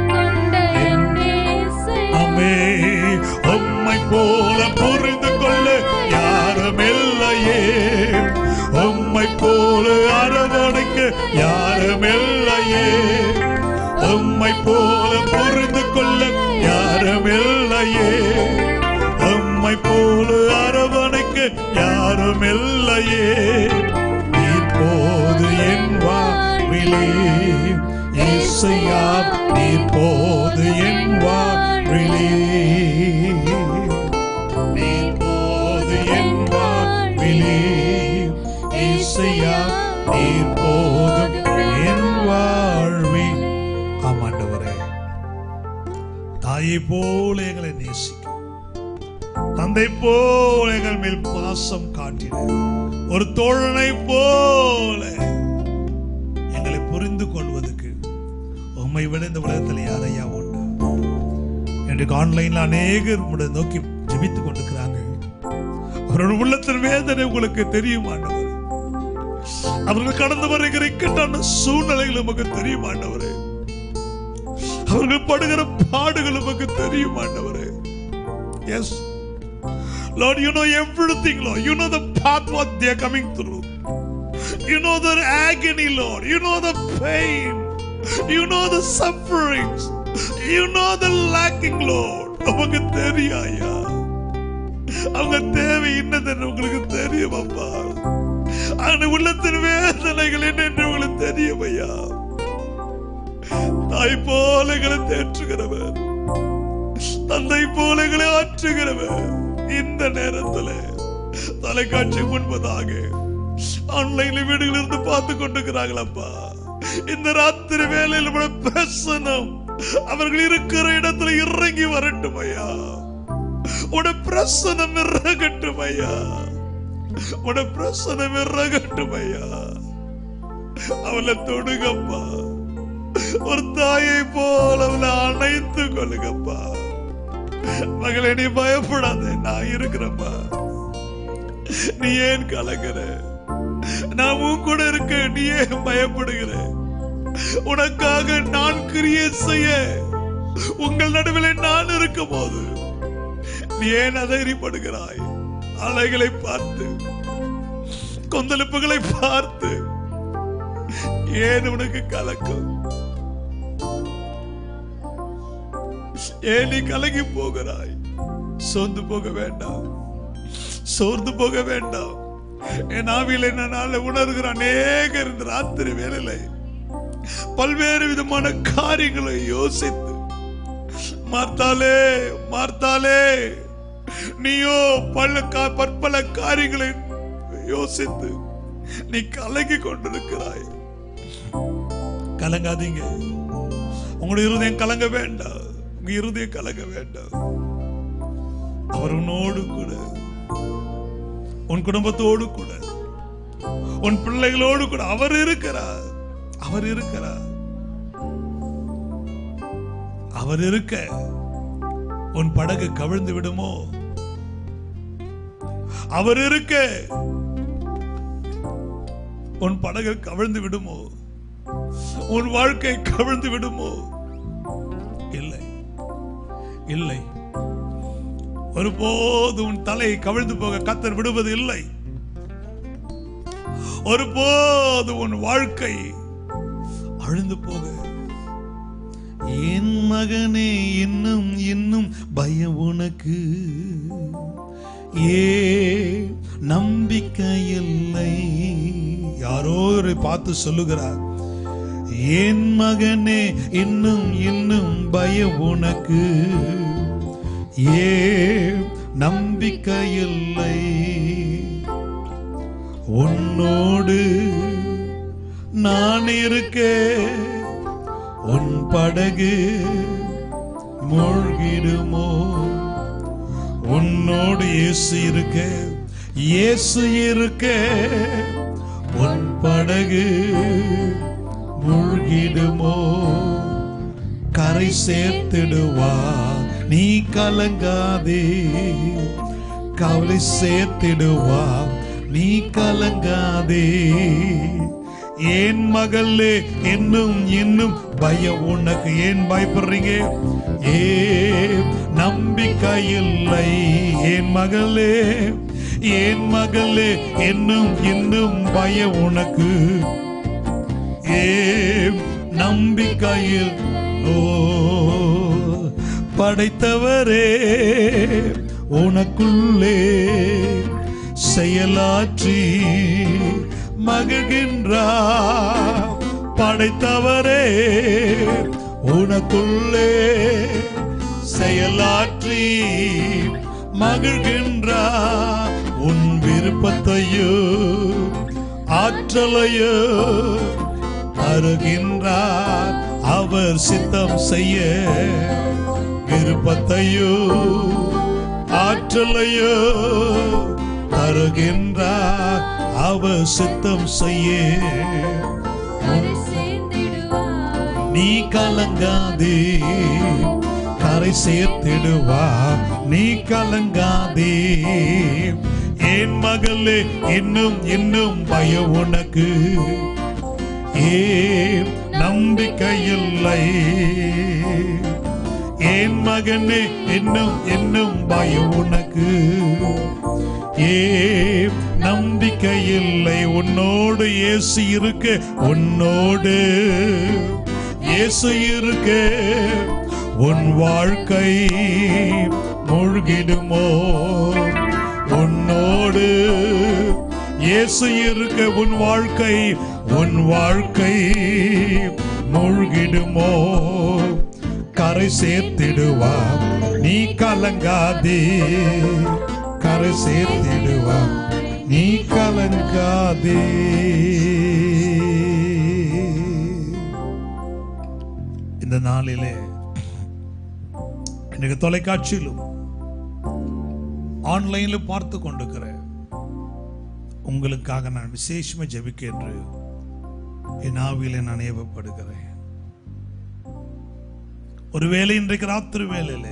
அமே உம்மை போல புரிந்து கொள்ள யாரும் இல்லையே உம்மை போல அரவணைக்க யாரும் இல்லையே உம்மை போல புரிந்து கொள்ள யாரும் இல்லையே உம்மை போல அரவணைக்க யாரும் இல்லையே இப்போது என் வாழ்விலே இசையா இப்போது என் வாழ்விலே இப்போது என் வாழ்விலே இசையா இப்போது என் வாழ்வில் ஆமாண்டவரே தாயை போல எங்களை நேசிக்க தந்தை போல எங்கள் மேல் பாசம் காட்டின ஒரு தோழனை போல எங்களை புரிந்து கொள்வதற்கு உண்மை விட இந்த உலகத்தில் யாரையா உண்டு இன்றைக்கு ஆன்லைன்ல அநேகர் உங்களை நோக்கி ஜெபித்துக் கொண்டிருக்கிறாங்க அவரோட உள்ளத்தின் வேதனை உங்களுக்கு தெரியும் ஆண்டவர் அவர்கள் கடந்து வருகிற இக்கட்டான சூழ்நிலைகள் நமக்கு தெரியும் ஆண்டவரே அவர்கள் படுகிற பாடுகள் நமக்கு தெரியும் ஆண்டவரே yes Lord, you know everything, Lord. You know the path what they are coming through. You know their agony, Lord. You know the pain. You know the sufferings. You know the lacking, Lord. நமக்கு தெரியும் ஐயா அவங்க தேவை என்னதுன்னு உங்களுக்கு தெரியும் அப்பா அந்த உள்ளத்தின் வேதனைகள் என்ன என்று உங்களுக்கு தெரியும் ஐயா தாய் போல எங்களை தேற்றுகிறவர் தந்தை போல எங்களை ஆற்றுகிறவர் இந்த நேரத்தில் தொலைக்காட்சி முன்பதாக ஆன்லைன்ல வீடுகளில் இருந்து பார்த்து கொண்டிருக்கிறாங்களப்பா இந்த ராத்திரி வேலையில் நம்முடைய பிரசனம் அவர்கள் இருக்கிற இடத்துல இறங்கி வரட்டும் ஐயா உட பிரசனம் இறங்கட்டும் ஐயா உட பிரசனம் இறங்கட்டும் ஐயா அவளை தொடுங்கப்பா ஒரு தாயை போல அவளை அணைத்து கொள்ளுங்கப்பா மகளே நீ பயப்படாத நான் இருக்கிறப்பா நீ ஏன் கலங்குற நான் உன் கூட இருக்க நீ ஏன் பயப்படுகிற உனக்காக நான் கிரியை செய்ய உங்கள் நடுவில் நான் இருக்கும் போது நீ ஏன் அதைரியப்படுகிறாய் அலைகளை பார்த்து கொந்தளிப்புகளை பார்த்து ஏன் உனக்கு கலக்கம் ஏன் நீ கலங்கி போகிறாய் சோர்ந்து போக வேண்டாம் சோர்ந்து போக வேண்டாம் என் ஆவியில் என்னால உணர்கிற அநேகர் இந்த ராத்திரி வேலையில பல்வேறு விதமான காரியங்களை யோசித்து மார்த்தாலே மார்த்தாலே நீயோ பல கா- பற்பல காரியங்களை யோசித்து நீ கலங்கி கொண்டிருக்கிறாய் கலங்காதீங்க உங்களுடைய இருதயம் கலங்க வேண்டாம் உங்க இருதயம் கலங்க வேண்டாம் அவர் உன்னோடு கூட உன் குடும்பத்தோடு கூட உன் பிள்ளைகளோடு கூட அவர் இருக்கிறார் அவர் இருக்கிறார் அவர் இருக்க உன் படகு கவிழ்ந்து விடுமோ அவர் இருக்க உன் படகு கவிழ்ந்து விடுமோ உன் வாழ்க்கை கவிழ்ந்து விடுமோ இல்லை இல்லை ஒருபோது உன் தலை கவிழ்ந்து போக கத்தர் விடுவது இல்லை ஒருபோது உன் வாழ்க்கை அழிந்து போக என் மகனே இன்னும் இன்னும் பயம் உனக்கு ஏ நம்பிக்கை இல்லை யாரோ ஒரு பார்த்து சொல்லுகிறார் என் மகனே இன்னும் இன்னும் பயம் உனக்கு ஏ நம்பிக்கை இல்லை உன்னோடு நான் இருக்க உன் படகு மூழ்கிடுமோ உன்னோடு இயேசு இருக்க இயேசு இருக்க உன் படகு மூழ்கிடுமோ கரை சேர்த்திடுவா நீ கலங்காதே கவலை சேர்த்திடுவா நீ கலங்காதே ஏன் மகளே இன்னும் இன்னும் பயம் உனக்கு ஏன் பயப்படுறீங்க ஏ நம்பிக்கை இல்லை ஏன் மகளே ஏன் மகளே இன்னும் இன்னும் பயம் உனக்கு ஏ நம்பிக்கையில் ஓ படைத்தவரே உனக்குள்ளே செயலாற்றி மகிழ்கின்றார் படைத்தவரே உனக்குள்ளே செயலாற்றி மகிழ்கின்றார் உன் விருப்பத்தையோ ஆற்றலையோ தருகின்றார் அவர் சித்தம் செய்ய விருப்பத்தையோ ஆற்றலையோ தருகின்றார் அவர் சித்தம் செய்ய கரை சேர்ந்திடுவாய் நீ கலங்காதே கரை சேர்த்திடுவா நீ கலங்காதே என் மகளே இன்னும் இன்னும் பயம் உனக்கு ஏன் நம்பிக்கை இல்லை என் மகனே இன்னும் இன்னும் பயம் உனக்கு ஏன் நம்பிக்கை இல்லை உன்னோடு இயேசு இருக்க உன்னோடு இயேசு இருக்க உன் வாழ்க்கை மூழ்கிடுமோ உன்னோடு இயேசு இருக்க உன் வாழ்க்கை உன் வாழ்க்கை மூழ்கிடுமோ கரை சேர்த்திடுவார் நீ கலங்காதே கரை சேர்த்திடுவார் நீ கலங்காதே இந்த நாளிலே எனக்கு தொலைக்காட்சியிலும் ஆன்லைன்ல பார்த்து கொண்டிருக்கிற உங்களுக்காக நான் விசேஷமா ஜெபிக்க என்று என் ஆவியிலே நான் ஏவப்படுகிறேன் ஒருவேளை இன்றைக்கு ராத்திரி வேளையில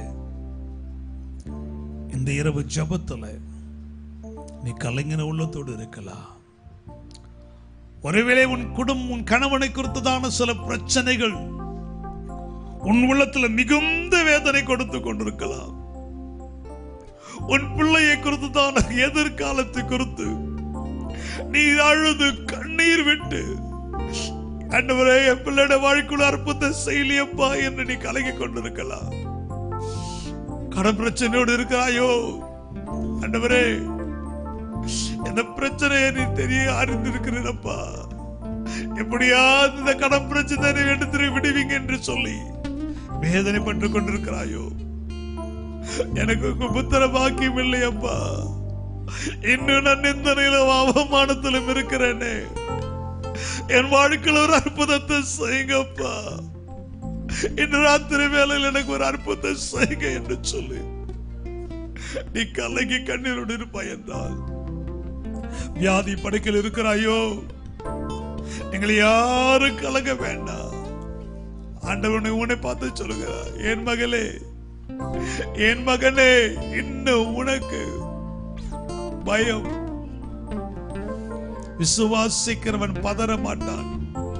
இந்த இரவு ஜபத்துல நீ கலைஞன உள்ளத்தோடு இருக்கலாம் ஒருவேளை உன் குடும்பம் உன் கணவனை குறித்ததான சில பிரச்சனைகள் உன் உள்ளத்துல மிகுந்த வேதனை கொடுத்து கொண்டிருக்கலாம் உன் பிள்ளையை குறித்துதான எதிர்காலத்தை குறித்து நீ அழுது கண்ணீர் விட்டு ஆண்டவரே என் பிள்ளையோட வாழ்க்கையில் அற்புத செயலியப்பா என்று நீ கலங்கி கொண்டிருக்கலாம் கடன் பிரச்சனையோடு இருக்கிறாயோ ஆண்டவரே இந்த பிரச்சனையை நீ தெரிய அறிந்திருக்கிறப்பா எப்படியாவது இந்த கடன் பிரச்சனை எடுத்து விடுவீங்க என்று சொல்லி வேதனைப்பட்டு கொண்டிருக்கிறாயோ எனக்கு உங்க புத்திர பாக்கியம் இல்லையப்பா இன்னும் நான் நிந்தனையிலும் அவமானத்திலும் இருக்கிறேனே என் வாழ்க்கையில் ஒரு அற்புதத்தை செய்யுங்கப்பா இன்று ராத்திரி வேளையில் எனக்கு ஒரு அற்புதத்தை செய்யுங்க என்று சொல்லி நீ கலங்கி கண்ணீரோடு இருப்பாய் என்றால் வியாதி படுக்கையில் இருக்கிறாயோ நீங்கள் யாரும் கலங்க வேண்டாம் ஆண்டவனை உன்னை பார்த்து சொல்லுகிறார் என் மகளே என் மகனே இன்னும் உனக்கு பயம் விசுவாசிக்கிறவன் பதற மாட்டான்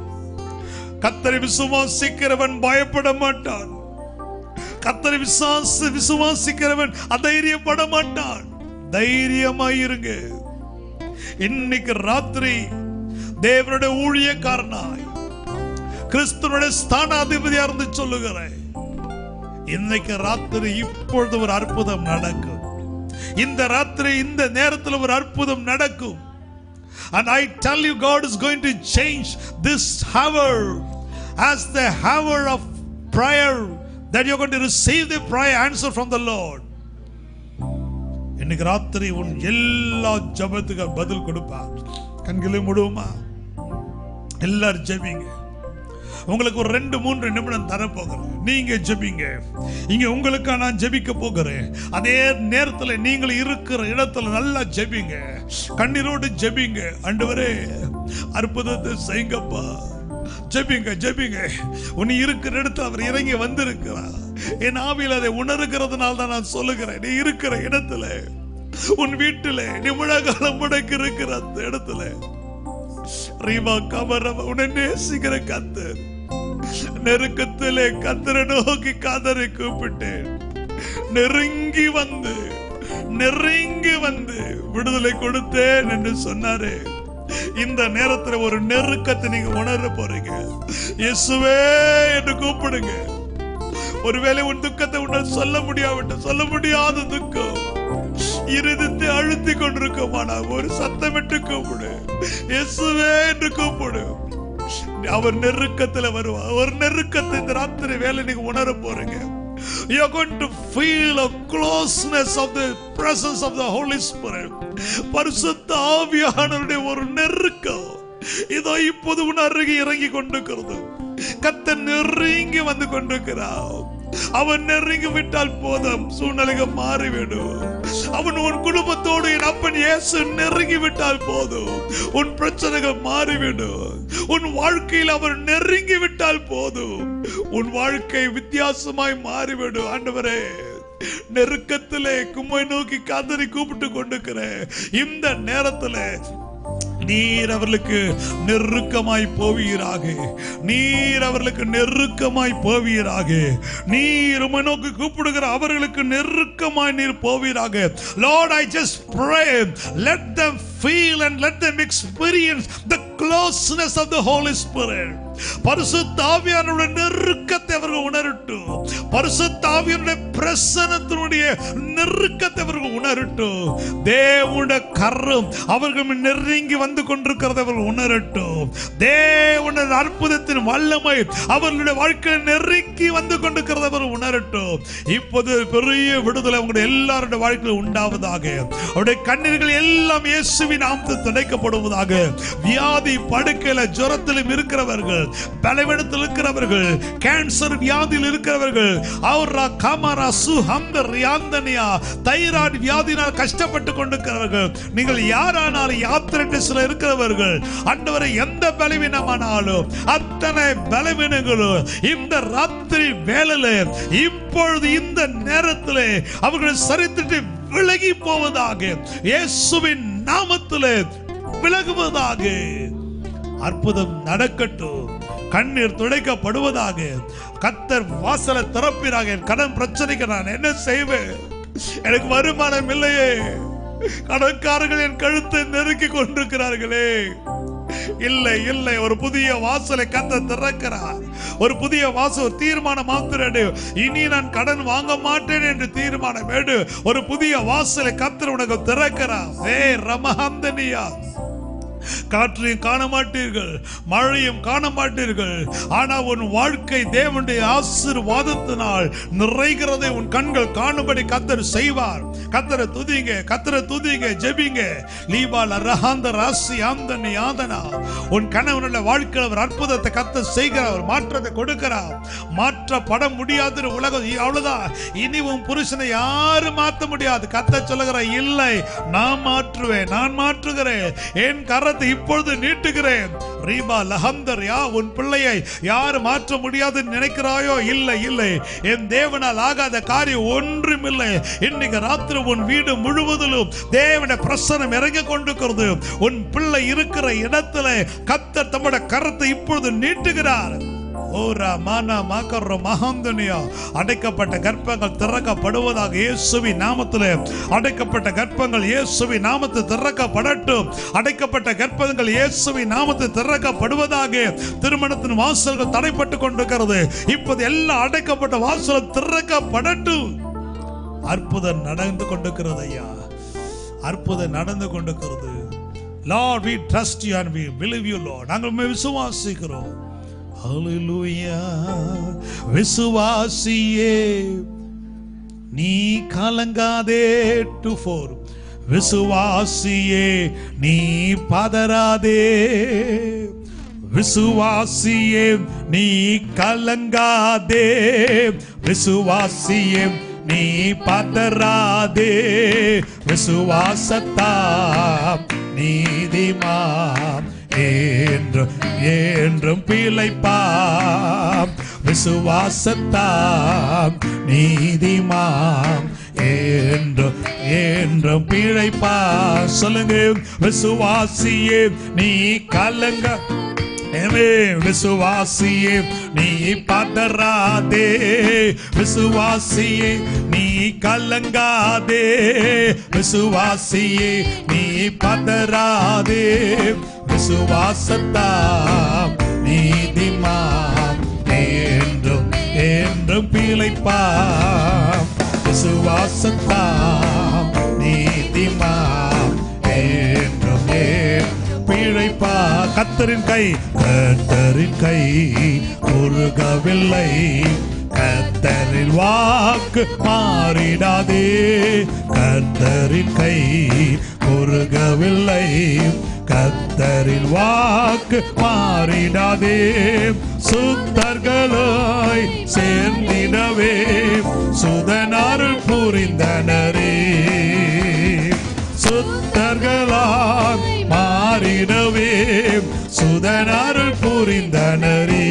கத்தரை விசுவாசிக்கிறவன் பயப்பட மாட்டான் கத்தரை விசுவாச விசுவாசிக்கிறவன் அதைரியப்பட மாட்டான் தைரியமாயிருங்க இன்னைக்கு ராத்திரி தேவனுடைய ஊழியக்காரனாய் கிறிஸ்துவனுடைய ஸ்தானாதிபதியா இருந்து சொல்லுகிறேன் இன்னைக்கு ராத்திரி இப்பொழுது ஒரு அற்புதம் நடக்கும் இந்த ராத்திரி இந்த நேரத்தில் ஒரு அற்புதம் நடக்கும் and I tell you God is going to change this hour as the hour of prayer that you're going to receive the prayer answer from the Lord இன்னைக்கு ராத்திரி உன் எல்லா ஜபத்துக்கு பதில் கொடுப்பார் கண்களை முடுவோமா எல்லாரும் ஜெபிங்க உங்களுக்கு ஒரு ரெண்டு மூன்று நிமிடம் தர போகிறேன் நீங்க ஜெபிங்க இங்க உங்களுக்கா நான் ஜெபிக்க போகிறேன் அதே நேரத்துல நீங்கள் இருக்கிற இடத்துல நல்லா ஜெபிங்க கண்ணீரோடு ஜெபிங்க ஆண்டவரே அற்புதத்தை செய்யுங்கப்பா ஜெபிங்க ஜெபிங்க உன்னை இருக்கிற இடத்துல அவர் இறங்கி வந்திருக்கிறார் என் ஆவியில் அதை உணர்கிறதுனால தான் நான் சொல்லுகிறேன் நீ இருக்கிற இடத்துல உன் வீட்டில நீ முழங்காலம் முடக்கி இருக்கிற அந்த இடத்துல ரீமா கமரம் உன்னை நேசிக்கிற கத்தர் நெருக்கத்திலே கத்தரை நோக்கி காதரை கூப்பிட்டேன் நெருங்கி வந்து நெருங்கி வந்து விடுதலை கொடுத்தேன் என்று சொன்னாரு இந்த நேரத்துல ஒரு நெருக்கத்தை நீங்க உணர போறீங்க இயேசுவே என்று கூப்பிடுங்க ஒருவேளை உன் துக்கத்தை உன்னால் சொல்ல முடியாவிட்ட சொல்ல முடியாத துக்கம் இருதத்தை அழுத்தி கொண்டிருக்குமானா ஒரு சத்தமிட்டு கூப்பிடு இயேசுவே என்று கூப்பிடு அவர் நெருக்கத்துல வருவார் ஒரு நெருக்கத்தை இந்த ராத்திரி வேலை நீங்க உணர போறீங்க You are going to feel a closeness of the presence of the Holy Spirit. பரிசுத்த ஆவியானவருடைய ஒரு நெருக்கம் இதோ இப்போது உன் அருகே இறங்கி கொண்டிருக்கிறது கத்த நெருங்கி வந்து கொண்டிருக்கிறார் அவன் நெருங்கி விட்டால் போதும் சூழ்நிலைகள் மாறிவிடும் அவன் உன் குடும்பத்தோடு என் அப்பன் இயேசு நெருங்கி விட்டால் போதும் உன் பிரச்சனைகள் மாறிவிடும் உன் வாழ்க்கையில் அவர் நெருங்கி விட்டால் போதும் உன் வாழ்க்கை வித்தியாசமாய் மாறிவிடும் ஆண்டவரே நெருக்கத்திலே கும்மை நோக்கி காதறி கூப்பிட்டு கொண்டிருக்கிறேன் இந்த நேரத்துல நீர் அவர்களுக்கு நெருக்கமாய் போவீராக நீர் அவர்களுக்கு நெருக்கமாய் போவீராக நீர் உம்மை நோக்கி கூப்பிடுகிற அவர்களுக்கு நெருக்கமாய் நீர் போவீராக Lord I just pray let them feel and let them experience the closeness of the holy spirit பரிசுத்தாவியானுடைய நெருக்கத்தை அவர்கள் உணரட்டும் பரிசுத்தாவியனுடைய பிரசனத்தினுடைய நெருக்கத்தை அவர்கள் உணரட்டும் தேவனுடைய கரம் அவர்கள் நெருங்கி வந்து கொண்டிருக்கிறதை அவர்கள் உணரட்டும் தேவனுடைய அற்புதத்தின் வல்லமை அவர்களுடைய வாழ்க்கையில் நெருங்கி வந்து கொண்டிருக்கிறதை அவர்கள் உணரட்டும் இப்போது பெரிய விடுதலை அவங்களுடைய எல்லாருடைய வாழ்க்கையில் உண்டாவதாக அவருடைய கண்ணீர்கள் எல்லாம் இயேசுவின் நாமத்தில் துடைக்கப்படுவதாக வியாதி படுக்கையில ஜுரத்திலும் இருக்கிறவர்கள் பலவீனத்தில் இருக்கிறவர்கள் கேன்சர் வியாதியில் இருக்கிறவர்கள் அவரா கமரா சுஹந்த ரியாந்தனியா தைராய்டு வியாதியினால் கஷ்டப்பட்டு கொண்டிருக்கிறவர்கள் நீங்கள் யாரானாலும் யாத்திரை இருக்கிறவர்கள் அண்டவரை எந்த பலவீனமானாலும் அத்தனை பலவீனங்களும் இந்த ராத்திரி வேளையில இப்பொழுது இந்த நேரத்தில் அவர்கள் சரித்திட்டு விலகி போவதாக இயேசுவின் நாமத்திலே விலகுவதாக அற்புதம் நடக்கட்டும் கண்ணீர் துடைக்கப்படுவதாக கத்தர் வாசலை திறப்பிறாக என் கடன் பிரச்சனைக்கு நான் என்ன செய்வேன் எனக்கு வருமானம் இல்லையே கடன்காரர்கள் என் கழுத்தை நெருக்கி கொண்டிருக்கிறார்களே இல்லை இல்லை ஒரு புதிய வாசலை கத்த திறக்கிறார் ஒரு புதிய வாசல் ஒரு தீர்மானம் மாத்திரடு இனி நான் கடன் வாங்க மாட்டேன் என்று தீர்மானம் எடு ஒரு புதிய வாசலை கத்தர் உனக்கு திறக்கிறார் ஏ ரமஹந்தனியா காற்றையும் காண மாட்டீர்கள் மழையும் காண மாட்டீர்கள் ஆனா உன் வாழ்க்கை தேவனுடைய ஆசீர்வாதத்தினால் நிறைகிறதை உன் கண்கள் காணும்படி கத்தர் செய்வார் கத்தரை துதிங்க கத்தரை துதிங்க ஜெபிங்க லீபால் அரஹாந்த ராசி ஆந்தனி ஆதனா உன் கணவனுடைய வாழ்க்கையில் அவர் அற்புதத்தை கத்த செய்கிறார் அவர் மாற்றத்தை கொடுக்கிறார் மாற்றப்பட முடியாத உலகம் அவ்வளவுதான் இனி உன் புருஷனை யாரும் மாற்ற முடியாது கத்த சொல்லுகிற இல்லை நான் மாற்றுவேன் நான் மாற்றுகிறேன் என் கரத்தை இப்பொழுது நீட்டுகிறேன் ரீபா லஹந்தர் யா உன் பிள்ளையை யார் மாற்ற முடியாது நினைக்கிறாயோ இல்லை இல்லை என் தேவனால் ஆகாத காரியம் ஒன்றும் இல்லை இன்னைக்கு ராத்திரி உன் வீடு முழுவதிலும் தேவன பிரசனம் இறங்கி கொண்டிருக்கிறது உன் பிள்ளை இருக்கிற இடத்துல கத்தர் தம்முடைய கரத்தை இப்பொழுது நீட்டுகிறார் ஓரா மானா மாக்கர்ற மகாந்தனியா அடைக்கப்பட்ட கர்ப்பங்கள் திறக்கப்படுவதாக இயேசுவி நாமத்திலே அடைக்கப்பட்ட கர்ப்பங்கள் இயேசுவி நாமத்தில் திறக்கப்படட்டும் அடைக்கப்பட்ட கர்ப்பங்கள் இயேசுவி நாமத்தில் திறக்கப்படுவதாக திருமணத்தின் வாசல்கள் தடைப்பட்டு கொண்டிருக்கிறது இப்போது எல்லா அடைக்கப்பட்ட வாசலும் திறக்கப்படட்டும் அற்புதம் நடந்து கொண்டிருக்கிறது ஐயா அற்புதம் நடந்து கொண்டிருக்கிறது Lord we trust you and we believe you lord நாங்கள் உம்மை விசுவாசிக்கிறோம் ஹalleluya விசுவாசியே நீ கலங்காதே டு ஃபோர் விசுவாசியே நீ பதறாதே விசுவாசியே நீ கலங்காதே விசுவாசியே நீ பதறாதே விசுவாசத்தா நீதிமாம் என்றும் என்றும் பிழைப்பாம் விசுவாசத்தாம் நீதிமாம் என்றும் என்றும் பிழைப்பா சொல்லுங்க விசுவாசியே நீ கலங்க எனவே விசுவாசியே நீ பதறாதே விசுவாசியே நீ கலங்காதே விசுவாசியே நீ பதறாதே விசுவாசத்தாம் நீதிமாம் என்றும் என்றும் பிழைப்பாம் விசுவாசத்தாம் நீதிமாம் என்றும் என்றும் பிழைப்பா கத்தரின் கை கத்தரின் கை முருகவில்லை கத்தரின் வாக்கு மாறிடாதே கத்தரின் கை முருகவில்லை கத்தரின் வாக்கு மாறிடாதே சுத்தர்களாய் சேர்ந்திடவே சுதனாருள் புரிந்தனரே சுத்தர்களால் மாறிடவே சுதனாருள் புரிந்தனரே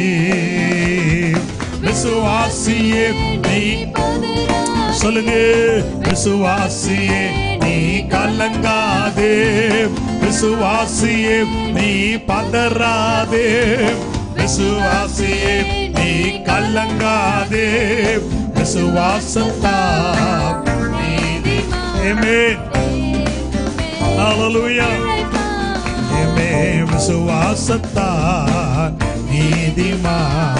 விசுவாசியே நீ சொல்லுங்க விசுவாசியே நீ கலங்காதே விசுவாசியே நீ பதறாதே விசுவாசியே நீ கலங்காதே விசுவாசத்தா நீதி Amen. Hallelujah. Amen. விசுவாசத்தால் நீதிமா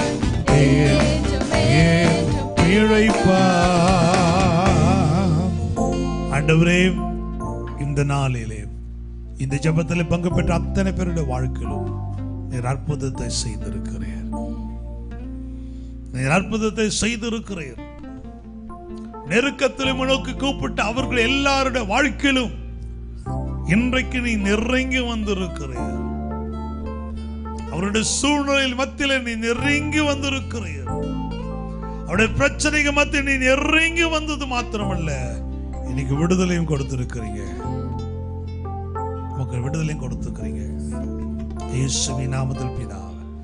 பிழைப்பா ஆண்டவரே இந்த நாளிலே இந்த ஜெபத்தில் பங்கு பெற்ற அத்தனை பேருடைய வாழ்க்கையிலும் நீர் அற்புதத்தை செய்திருக்கிறீர் நீர் அற்புதத்தை செய்திருக்கிறீர் நெருக்கத்தில் உனக்கு கூப்பிட்டு அவர்கள் எல்லாருடைய வாழ்க்கையிலும் இன்றைக்கு நீ நெருங்கி வந்திருக்கிறீர் அவருடைய சூழ்நிலையில் மத்தியில் நீ நெருங்கி வந்திருக்கிறீர் அவருடைய பிரச்சனைக்கு மத்தியில் நீ நெருங்கி வந்தது மாத்திரமல்ல இன்னைக்கு விடுதலையும் கொடுத்திருக்கிறீங்க உமக்கு விடுதலையும் கொடுத்திருக்கிறீங்க இயேசுவி நாமத்தில் பிதா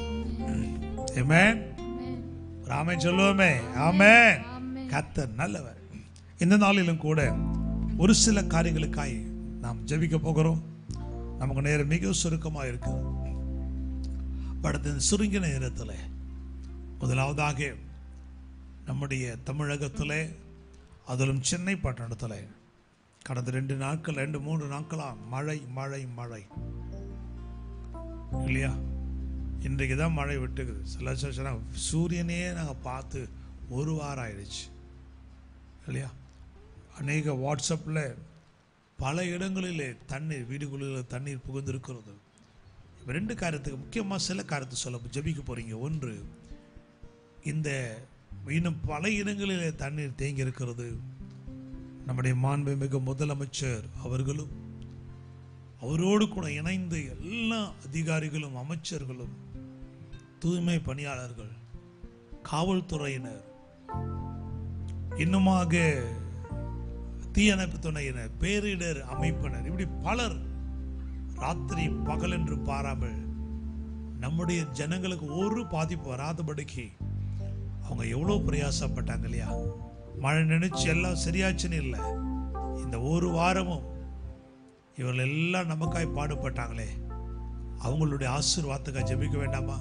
ஆமென் ராமே சொல்லுவோமே ஆமென் கர்த்தர் நல்லவர் இந்த நாளிலும் கூட ஒரு சில காரியங்களுக்காய் நாம் ஜெபிக்க போகிறோம் நமக்கு நேரம் மிக சுருக்கமாக இருக்கு படத்தின் சுருங்கின நேரத்தில் முதலாவதாக நம்முடைய தமிழகத்தில் அதிலும் சென்னை பட்டணத்தில் கடந்த ரெண்டு நாட்கள் ரெண்டு மூன்று நாட்களா மழை மழை மழை இல்லையா இன்றைக்கு தான் மழை விட்டுக்குது சில சொன்னா சூரியனே நாங்கள் பார்த்து ஒரு வாரம் ஆயிடுச்சு இல்லையா அநேக வாட்ஸ்அப்பில் பல இடங்களிலே தண்ணீர் வீடுகளில் தண்ணீர் புகுந்திருக்கிறது இப்ப ரெண்டு காரியத்துக்கு முக்கியமாக சில காரியத்தை சொல்ல ஜெபிக்க போறீங்க ஒன்று இந்த இன்னும் பல இடங்களிலே தண்ணீர் தேங்கி இருக்கிறது நம்முடைய மாண்புமிகு முதலமைச்சர் அவர்களும் அவரோடு கூட இணைந்து எல்லா அதிகாரிகளும் அமைச்சர்களும் தூய்மை பணியாளர்கள் காவல்துறையினர் இன்னுமாக தீயணைப்பு துணையினர் பேரிடர் அமைப்பினர் இப்படி பலர் ராத்திரி பகல் என்று பாராமல் நம்முடைய ஜனங்களுக்கு ஒரு பாதிப்பு வராதபடிக்கு அவங்க எவ்வளோ பிரயாசப்பட்டாங்க இல்லையா மழை நினைச்சு எல்லாம் சரியாச்சுன்னு இல்லை இந்த ஒரு வாரமும் இவர்கள் எல்லாம் நமக்காய் பாடுபட்டாங்களே அவங்களுடைய ஆசீர்வாதத்துக்காக ஜெபிக்க வேண்டாமா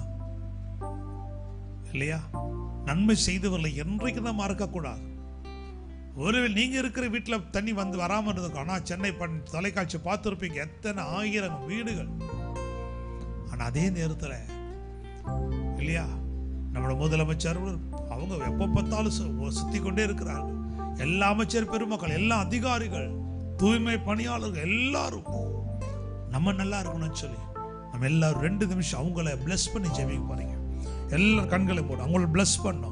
இல்லையா நன்மை செய்தவர்களை என்றைக்கு தான் மறக்கக்கூடாது ஒருவேளை நீங்க இருக்கிற வீட்டில் தண்ணி வந்து வராம இருந்திருக்கும் ஆனா சென்னை பண் தொலைக்காட்சி பார்த்துருப்பீங்க எத்தனை ஆயிரம் வீடுகள் ஆனா அதே நேரத்துல இல்லையா நம்மளோட முதலமைச்சர் அவங்க எப்ப பார்த்தாலும் சு- சுத்தி கொண்டே இருக்கிறார்கள் எல்லா அமைச்சர் பெருமக்கள் எல்லா அதிகாரிகள் தூய்மை பணியாளர்கள் எல்லாரும் நம்ம நல்லா இருக்கணும்னு சொல்லி நம்ம எல்லாரும் ரெண்டு நிமிஷம் அவங்கள bless பண்ணி ஜெபிக்க போறீங்க எல்லாரும் கண்களை போடும் அவங்கள bless பண்ணோம்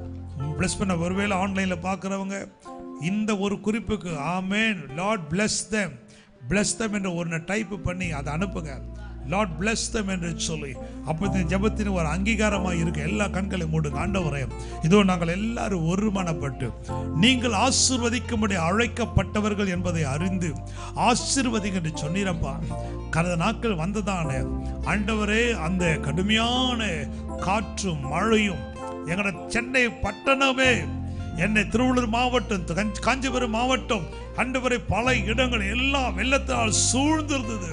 bless பண்ண ஒருவேளை ஆன்லைனில் பார்க்குறவங்க இந்த ஒரு குறிப்புக்கு amen Lord bless them bless them என்ற ஒன்று டைப் பண்ணி அதை அனுப்புங்க லார்ட் bless them என்று சொல்லி அப்போ இந்த ஜெபத்தின் ஒரு அங்கீகாரமாக இருக்கு எல்லா கண்களை மூடுங்க ஆண்டவரே இதோ நாங்கள் எல்லாரும் ஒருமனப்பட்டு நீங்கள் ஆசிர்வதிக்கும்படி அழைக்கப்பட்டவர்கள் என்பதை அறிந்து ஆசிர்வதிங்க என்று சொன்னீரப்பா கடந்த நாட்கள் வந்ததான ஆண்டவரே அந்த கடுமையான காற்றும் மழையும் எங்களோட சென்னை பட்டணமே என்னை திருவள்ளூர் மாவட்டம் காஞ்சி- காஞ்சிபுரம் மாவட்டம் ஆண்டவரே பல இடங்கள் எல்லாம் வெள்ளத்தினால் சூழ்ந்திருந்தது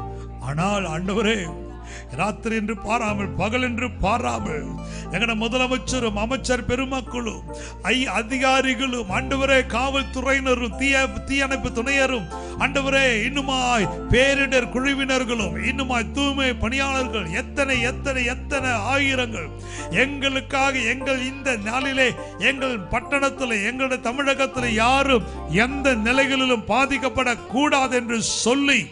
ஆனால் ஆண்டவரே ராத்திரி என்று பாராமல் பகல் என்று பாராமல் எங்கட முதலமைச்சரும் அமைச்சர் பெருமக்களும் ஐ அதிகாரிகளும் ஆண்டவரே காவல்துறையினரும் தீய தீயணைப்பு துணையரும் ஆண்டவரே இன்னுமாய் பேரிடர் குழுவினர்களும் இன்னுமாய் தூய்மை பணியாளர்கள் எத்தனை எத்தனை எத்தனை ஆயிரங்கள் எங்களுக்காக எங்கள் இந்த நாளிலே எங்கள் பட்டணத்தில் எங்களுடைய தமிழகத்தில் யாரும் எந்த நிலைகளிலும் பாதிக்கப்படக்கூடாது என்று சொல்லி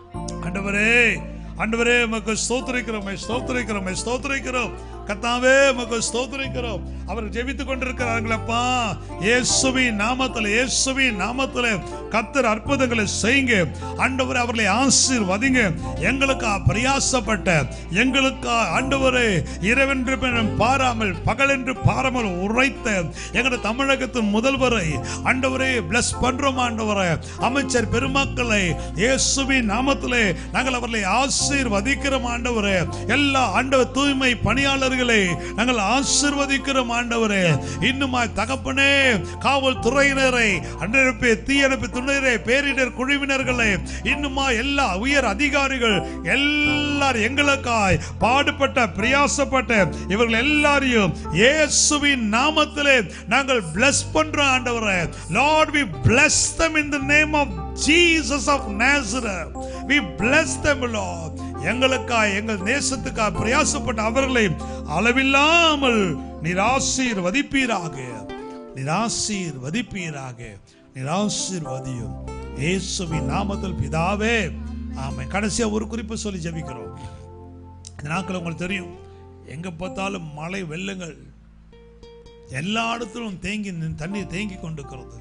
ஆண்டவரே ஆண்டவரே உமக்கு ஸ்தோத்திரிக்கிறோம் ஸ்தோத்திரிக்கிறோம் ஸ்தோத்திரிக்கிறோம் கத்தாவே உமக்கு ஸ்தோத்திரிக்கிறோம் அவர் ஜெபித்துக் கொண்டிருக்கிறாங்களப்பா இயேசுவின் நாமத்தில் இயேசுவின் நாமத்தில் கத்தர் அற்புதங்களை செய்யுங்க ஆண்டவரே அவர்களை ஆசீர்வதிங்க எங்களுக்கா பிரயாசப்பட்ட எங்களுக்கா ஆண்டவரே இரவென்று பெரும் பாராமல் பகலென்று பாராமல் உரைத்த எங்களுடைய தமிழகத்தின் முதல்வரை ஆண்டவரே பிளஸ் பண்றோம் ஆண்டவரை அமைச்சர் பெருமக்களை இயேசுவின் நாமத்திலே நாங்கள் அவர்களை ஆசீர்வதிக்கிறோம் ஆண்டவரே எல்லா ஆண்டவர் தூய்மை பணியாளர்களை நாங்கள் ஆசீர்வதிக்கிறோம் ஆண்டவரே இன்னுமா தகப்பனே காவல்துறையினரை அன்றெடுப்பு தீயணைப்பு துணையரை பேரிடர் குழுவினர்களை இன்னுமா எல்லா உயர் அதிகாரிகள் எல்லாரும் எங்களுக்காய் பாடுபட்ட பிரயாசப்பட்ட இவர்கள் எல்லாரையும் இயேசுவின் நாமத்திலே நாங்கள் bless பண்றோம் ஆண்டவரே Lord we bless them in the name of Jesus of Nazareth we bless them Lord எங்களுக்காய் எங்கள் நேசத்துக்காய் பிரயாசப்பட்ட அவர்களை அளவில்லாமல் நிராசீர்வதிப்பீராக நிராசீர்வதிப்பீராக நிராசீர்வதியும் இயேசுவின் நாமத்தில் பிதாவே ஆமை கடைசியா ஒரு குறிப்பு சொல்லி ஜெபிக்கிறோம் இந்த நாட்கள் உங்களுக்கு தெரியும் எங்க பார்த்தாலும் மழை வெள்ளங்கள் எல்லா இடத்திலும் தேங்கி நின் தண்ணீர் தேங்கி கொண்டிருக்கிறது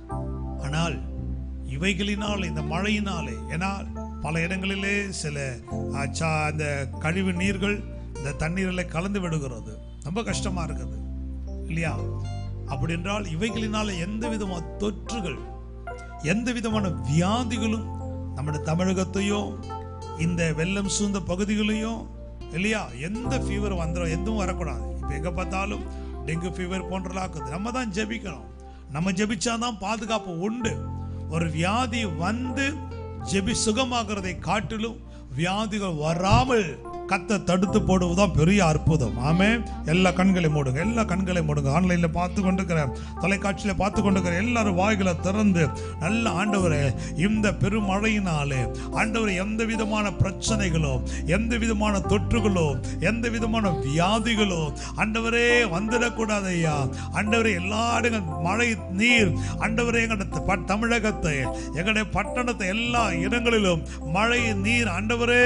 ஆனால் இவைகளினால் இந்த மழையினாலே ஏன்னா பல இடங்களிலே சில ஆ, சா- அந்த கழிவு நீர்கள் இந்த தண்ணீரில் கலந்து விடுகிறது ரொம்ப கஷ்டமா இருக்குது இல்லையா அப்படி என்றால் இவைகளினால எந்த விதமான தொற்றுகள் எந்த விதமான வியாதிகளும் நம்முடைய தமிழகத்தையும் இந்த வெள்ளம் சூழ்ந்த பகுதிகளையும் இல்லையா எந்த ஃபீவர் வந்துடும் எதுவும் வரக்கூடாது இப்போ எங்கே பார்த்தாலும் டெங்கு ஃபீவர் போன்றலாக்குது நம்ம தான் ஜெபிக்கணும் நம்ம ஜெபிச்சாதான் பாதுகாப்பு உண்டு ஒரு வியாதி வந்து ஜெபி சுகமாகிறதை காட்டிலும் வியாதிகள் வராமல் கத்த தடுத்து போடுவதுதான் பெரிய அற்புதம் ஆமே எல்லா கண்களை மூடுங்க எல்லா கண்களை மூடுங்க ஆன்லைன்ல பார்த்து கொண்டிருக்கிற தொலைக்காட்சியில பார்த்து கொண்டிருக்கிற எல்லாரும் வாய்களை திறந்து நல்ல ஆண்டவரே இந்த பெருமழையினாலே ஆண்டவரே எந்த விதமான பிரச்சனைகளோ எந்த விதமான தொற்றுகளோ எந்த விதமான வியாதிகளோ ஆண்டவரே வந்துடக்கூடாது ஐயா ஆண்டவரே எல்லா இடங்கள் மழை நீர் ஆண்டவரே எங்களுடைய ப- தமிழகத்தை எங்களுடைய பட்டணத்தை எல்லா இடங்களிலும் மழை நீர் ஆண்டவரே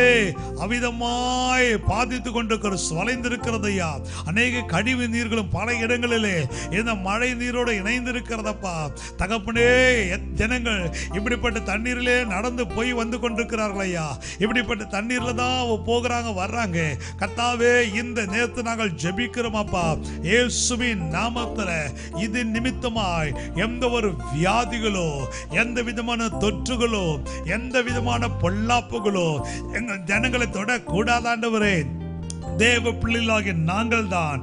அவிதமாய் பாதித்து கொண்டிருக்கிற வளைந்திருக்கிறது ஐயா அநேக கழிவு நீர்களும் பல இடங்களிலே இந்த மழை நீரோடு இணைந்திருக்கிறதப்பா தகப்பனே எத் ஜனங்கள் இப்படிப்பட்ட தண்ணீரிலே நடந்து போய் வந்து கொண்டிருக்கிறார்கள் ஐயா இப்படிப்பட்ட தண்ணீர்ல தான் அவங்க போகிறாங்க வர்றாங்க கத்தாவே இந்த நேரத்து நாங்கள் ஜெபிக்கிறோம் அப்பா இயேசுவின் நாமத்துல இது நிமித்தமாய் எந்த ஒரு வியாதிகளோ எந்த விதமான தொற்றுகளோ எந்த விதமான பொல்லாப்புகளோ எங்கள் ஜனங்களை தொட கூடாதாண்டவரே தேவ பிள்ளைகளாகிய நாங்கள் தான்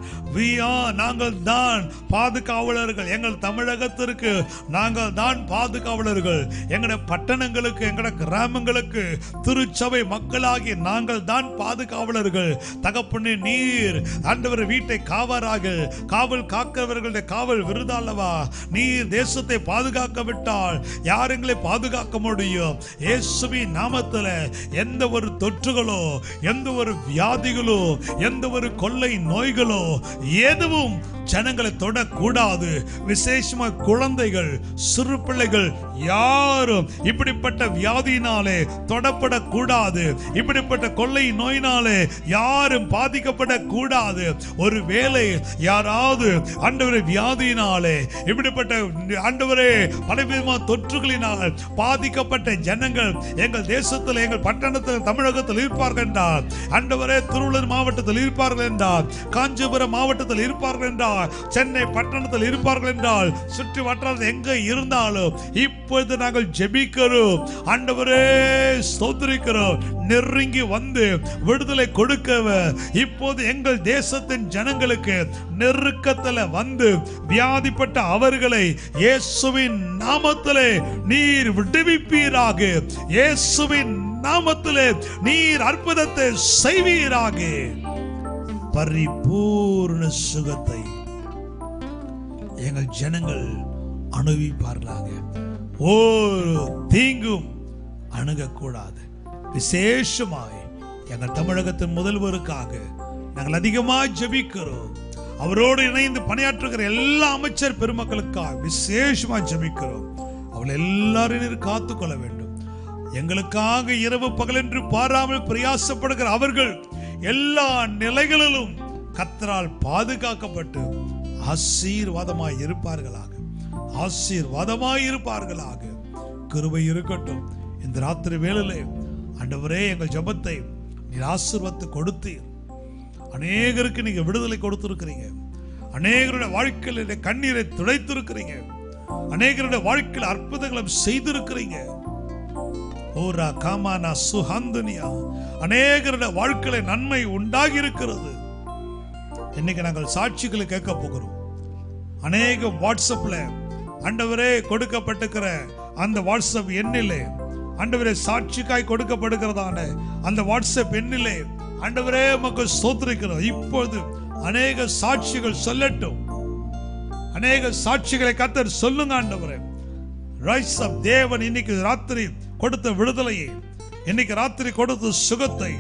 நாங்கள் தான் பாதுகாவலர்கள் எங்கள் தமிழகத்திற்கு நாங்கள் தான் பாதுகாவலர்கள் எங்களுடைய பட்டணங்களுக்கு எங்களுடைய கிராமங்களுக்கு திருச்சபை மக்களாகிய நாங்கள் தான் பாதுகாவலர்கள் தகப்பனே நீர் ஆண்டவர் வீட்டை காவராக காவல் காக்கிறவர்களுடைய காவல் விருதாளவா நீர் தேசத்தை பாதுகாக்க விட்டால் யார் எங்களை பாதுகாக்க முடியும் இயேசுவின் நாமத்துல எந்த ஒரு தொற்றுகளோ எந்த ஒரு வியாதிகளோ எந்த ஒரு கொள்ளை நோய்களோ எதுவும் ஜனங்களை தொடக்கூடாது விசேஷமா குழந்தைகள் சிறு பிள்ளைகள் யாரும் இப்படிப்பட்ட வியாதியினாலே தொடப்படக்கூடாது இப்படிப்பட்ட கொள்ளை நோயினாலே யாரும் பாதிக்கப்படக்கூடாது ஒருவேளை யாராவது ஆண்டவரே வியாதியினாலே இப்படிப்பட்ட ஆண்டவரே பலவிதமான தொற்றுகளினால் பாதிக்கப்பட்ட ஜனங்கள் எங்கள் தேசத்தில் எங்கள் பட்டணத்தில் தமிழகத்தில் இருப்பார்கள் என்றார் ஆண்டவரே திருவள்ளூர் மாவட்டத்தில் இருப்பார்கள் என்றார் காஞ்சிபுரம் மாவட்டத்தில் இருப்பார்கள் என்றால் சென்னை பட்டணத்தில் இருப்பார்கள் என்றால் சுற்றி வட்டாரத்தில் எங்க இருந்தாலும் இப்பொழுது நாங்கள் ஜெபிக்கிறோம் ஆண்டவரே ஸ்தோத்திரிக்கிறோம் நெருங்கி வந்து விடுதலை கொடுக்கவ இப்போது எங்கள் தேசத்தின் ஜனங்களுக்கு நெருக்கத்துல வந்து வியாதிப்பட்ட அவர்களை இயேசுவின் நாமத்திலே நீர் விடுவிப்பீராக இயேசுவின் நாமத்திலே நீர் அற்புதத்தை செய்வீராக பரிபூர்ண சுகத்தை எங்கள் ஜனங்கள் அனுபவிப்பார்களாக ஒரு தீங்கும் அணுகக்கூடாது விசேஷமாய் எங்கள் தமிழகத்தின் முதல்வருக்காக நாங்கள் அதிகமாக ஜெபிக்கிறோம் அவரோடு இணைந்து பணியாற்றுகிற எல்லா அமைச்சர் பெருமக்களுக்காக விசேஷமா ஜெபிக்கிறோம் அவள் எல்லாரும் நீர் காத்துக்கொள்ள வேண்டும் எங்களுக்காக இரவு பகலென்று பாராமல் பிரயாசப்படுகிற அவர்கள் எல்லா நிலைகளிலும் கத்தரால் பாதுகாக்கப்பட்டு ஆசீர்வாதமாய் இருப்பார்களாக ஆசீர்வாதமாய் இருப்பார்களாக கிருபை இருக்கட்டும் இந்த ராத்திரி வேளையிலே ஆண்டவரே எங்கள் ஜெபத்தை நீர் ஆசீர்வத்து கொடுத்தீர் அநேகருக்கு நீங்க விடுதலை கொடுத்திருக்கிறீங்க அநேகருடைய வாழ்க்கையில கண்ணீரை துடைத்திருக்கிறீங்க அநேகருடைய வாழ்க்கையில் அற்புதங்களை செய்திருக்கிறீங்க ஓரா காமானா சுஹாந்தனியா அநேகருடைய வாழ்க்கையில நன்மை உண்டாகி இருக்கிறது இன்னைக்கு நாங்கள் சாட்சிகளை கேட்க போகிறோம் அநேக வாட்ஸ்அப்ல ஆண்டவரே கொடுக்கப்பட்டிருக்கிற அந்த வாட்ஸ்அப் எண்ணிலே ஆண்டவரே சாட்சிக்காய் கொடுக்கப்படுகிறதான அந்த வாட்ஸ்அப் எண்ணிலே ஆண்டவரே மக்கள் ஸ்தோத்திரிக்கிறோம் இப்போது அநேக சாட்சிகள் சொல்லட்டும் அநேக சாட்சிகளை கத்தர் சொல்லுங்க ஆண்டவரே ரைஸ் ஆஃப் தேவன் இன்னைக்கு ராத்திரி கொடுத்த விடுதலையை இன்னைக்கு ராத்திரி கொடுத்த சுகத்தை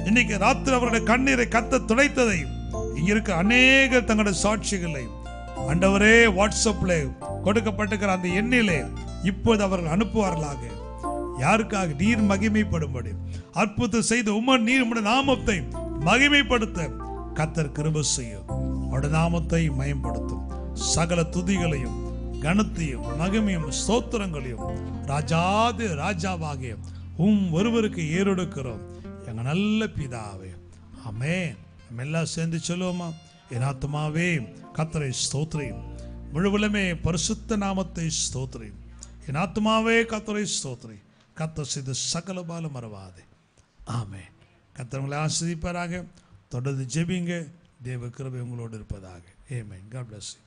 இன்னைக்கு ராத்திரி அவருடைய கண்ணீரை கத்த துடைத்ததையும் இங்க இருக்க அநேக தங்களுடைய சாட்சிகளை ஆண்டவரே வாட்ஸ்அப்ல கொடுக்கப்பட்டிருக்கிற அந்த எண்ணிலே இப்போது அவர்கள் அனுப்புவார்களாக யாருக்காக நீர் மகிமைப்படும்படி அற்புதம் செய்த உமர் நீர் உம்முடைய நாமத்தை மகிமைப்படுத்த கத்தர் கிருப செய்யும் அவருடைய நாமத்தை மயம்படுத்தும் சகல துதிகளையும் கனத்தையும் மகிமையும் ஸ்தோத்திரங்களையும் ராஜாதி ராஜாவாகிய உம் ஒருவருக்கு ஏறெடுக்கிறோம் எங்க நல்ல பிதாவே ஆமென் நம்ம எல்லாம் சேர்ந்து சொல்லுவோமா என் ஆத்மாவே கத்தரை ஸ்தோத்திரையும் முழுவலுமே பரிசுத்த நாமத்தை ஸ்தோத்திரையும் என் ஆத்மாவே கத்தரை ஸ்தோத்திரை கத்தர் செய்த சகல பாலம் மறவாதே ஆமே கத்தவங்களை ஆசிரிப்பாராக தொடர்ந்து ஜெபிங்க தேவ கிருபை உங்களோடு இருப்பதாக ஏமேன் காட் bless you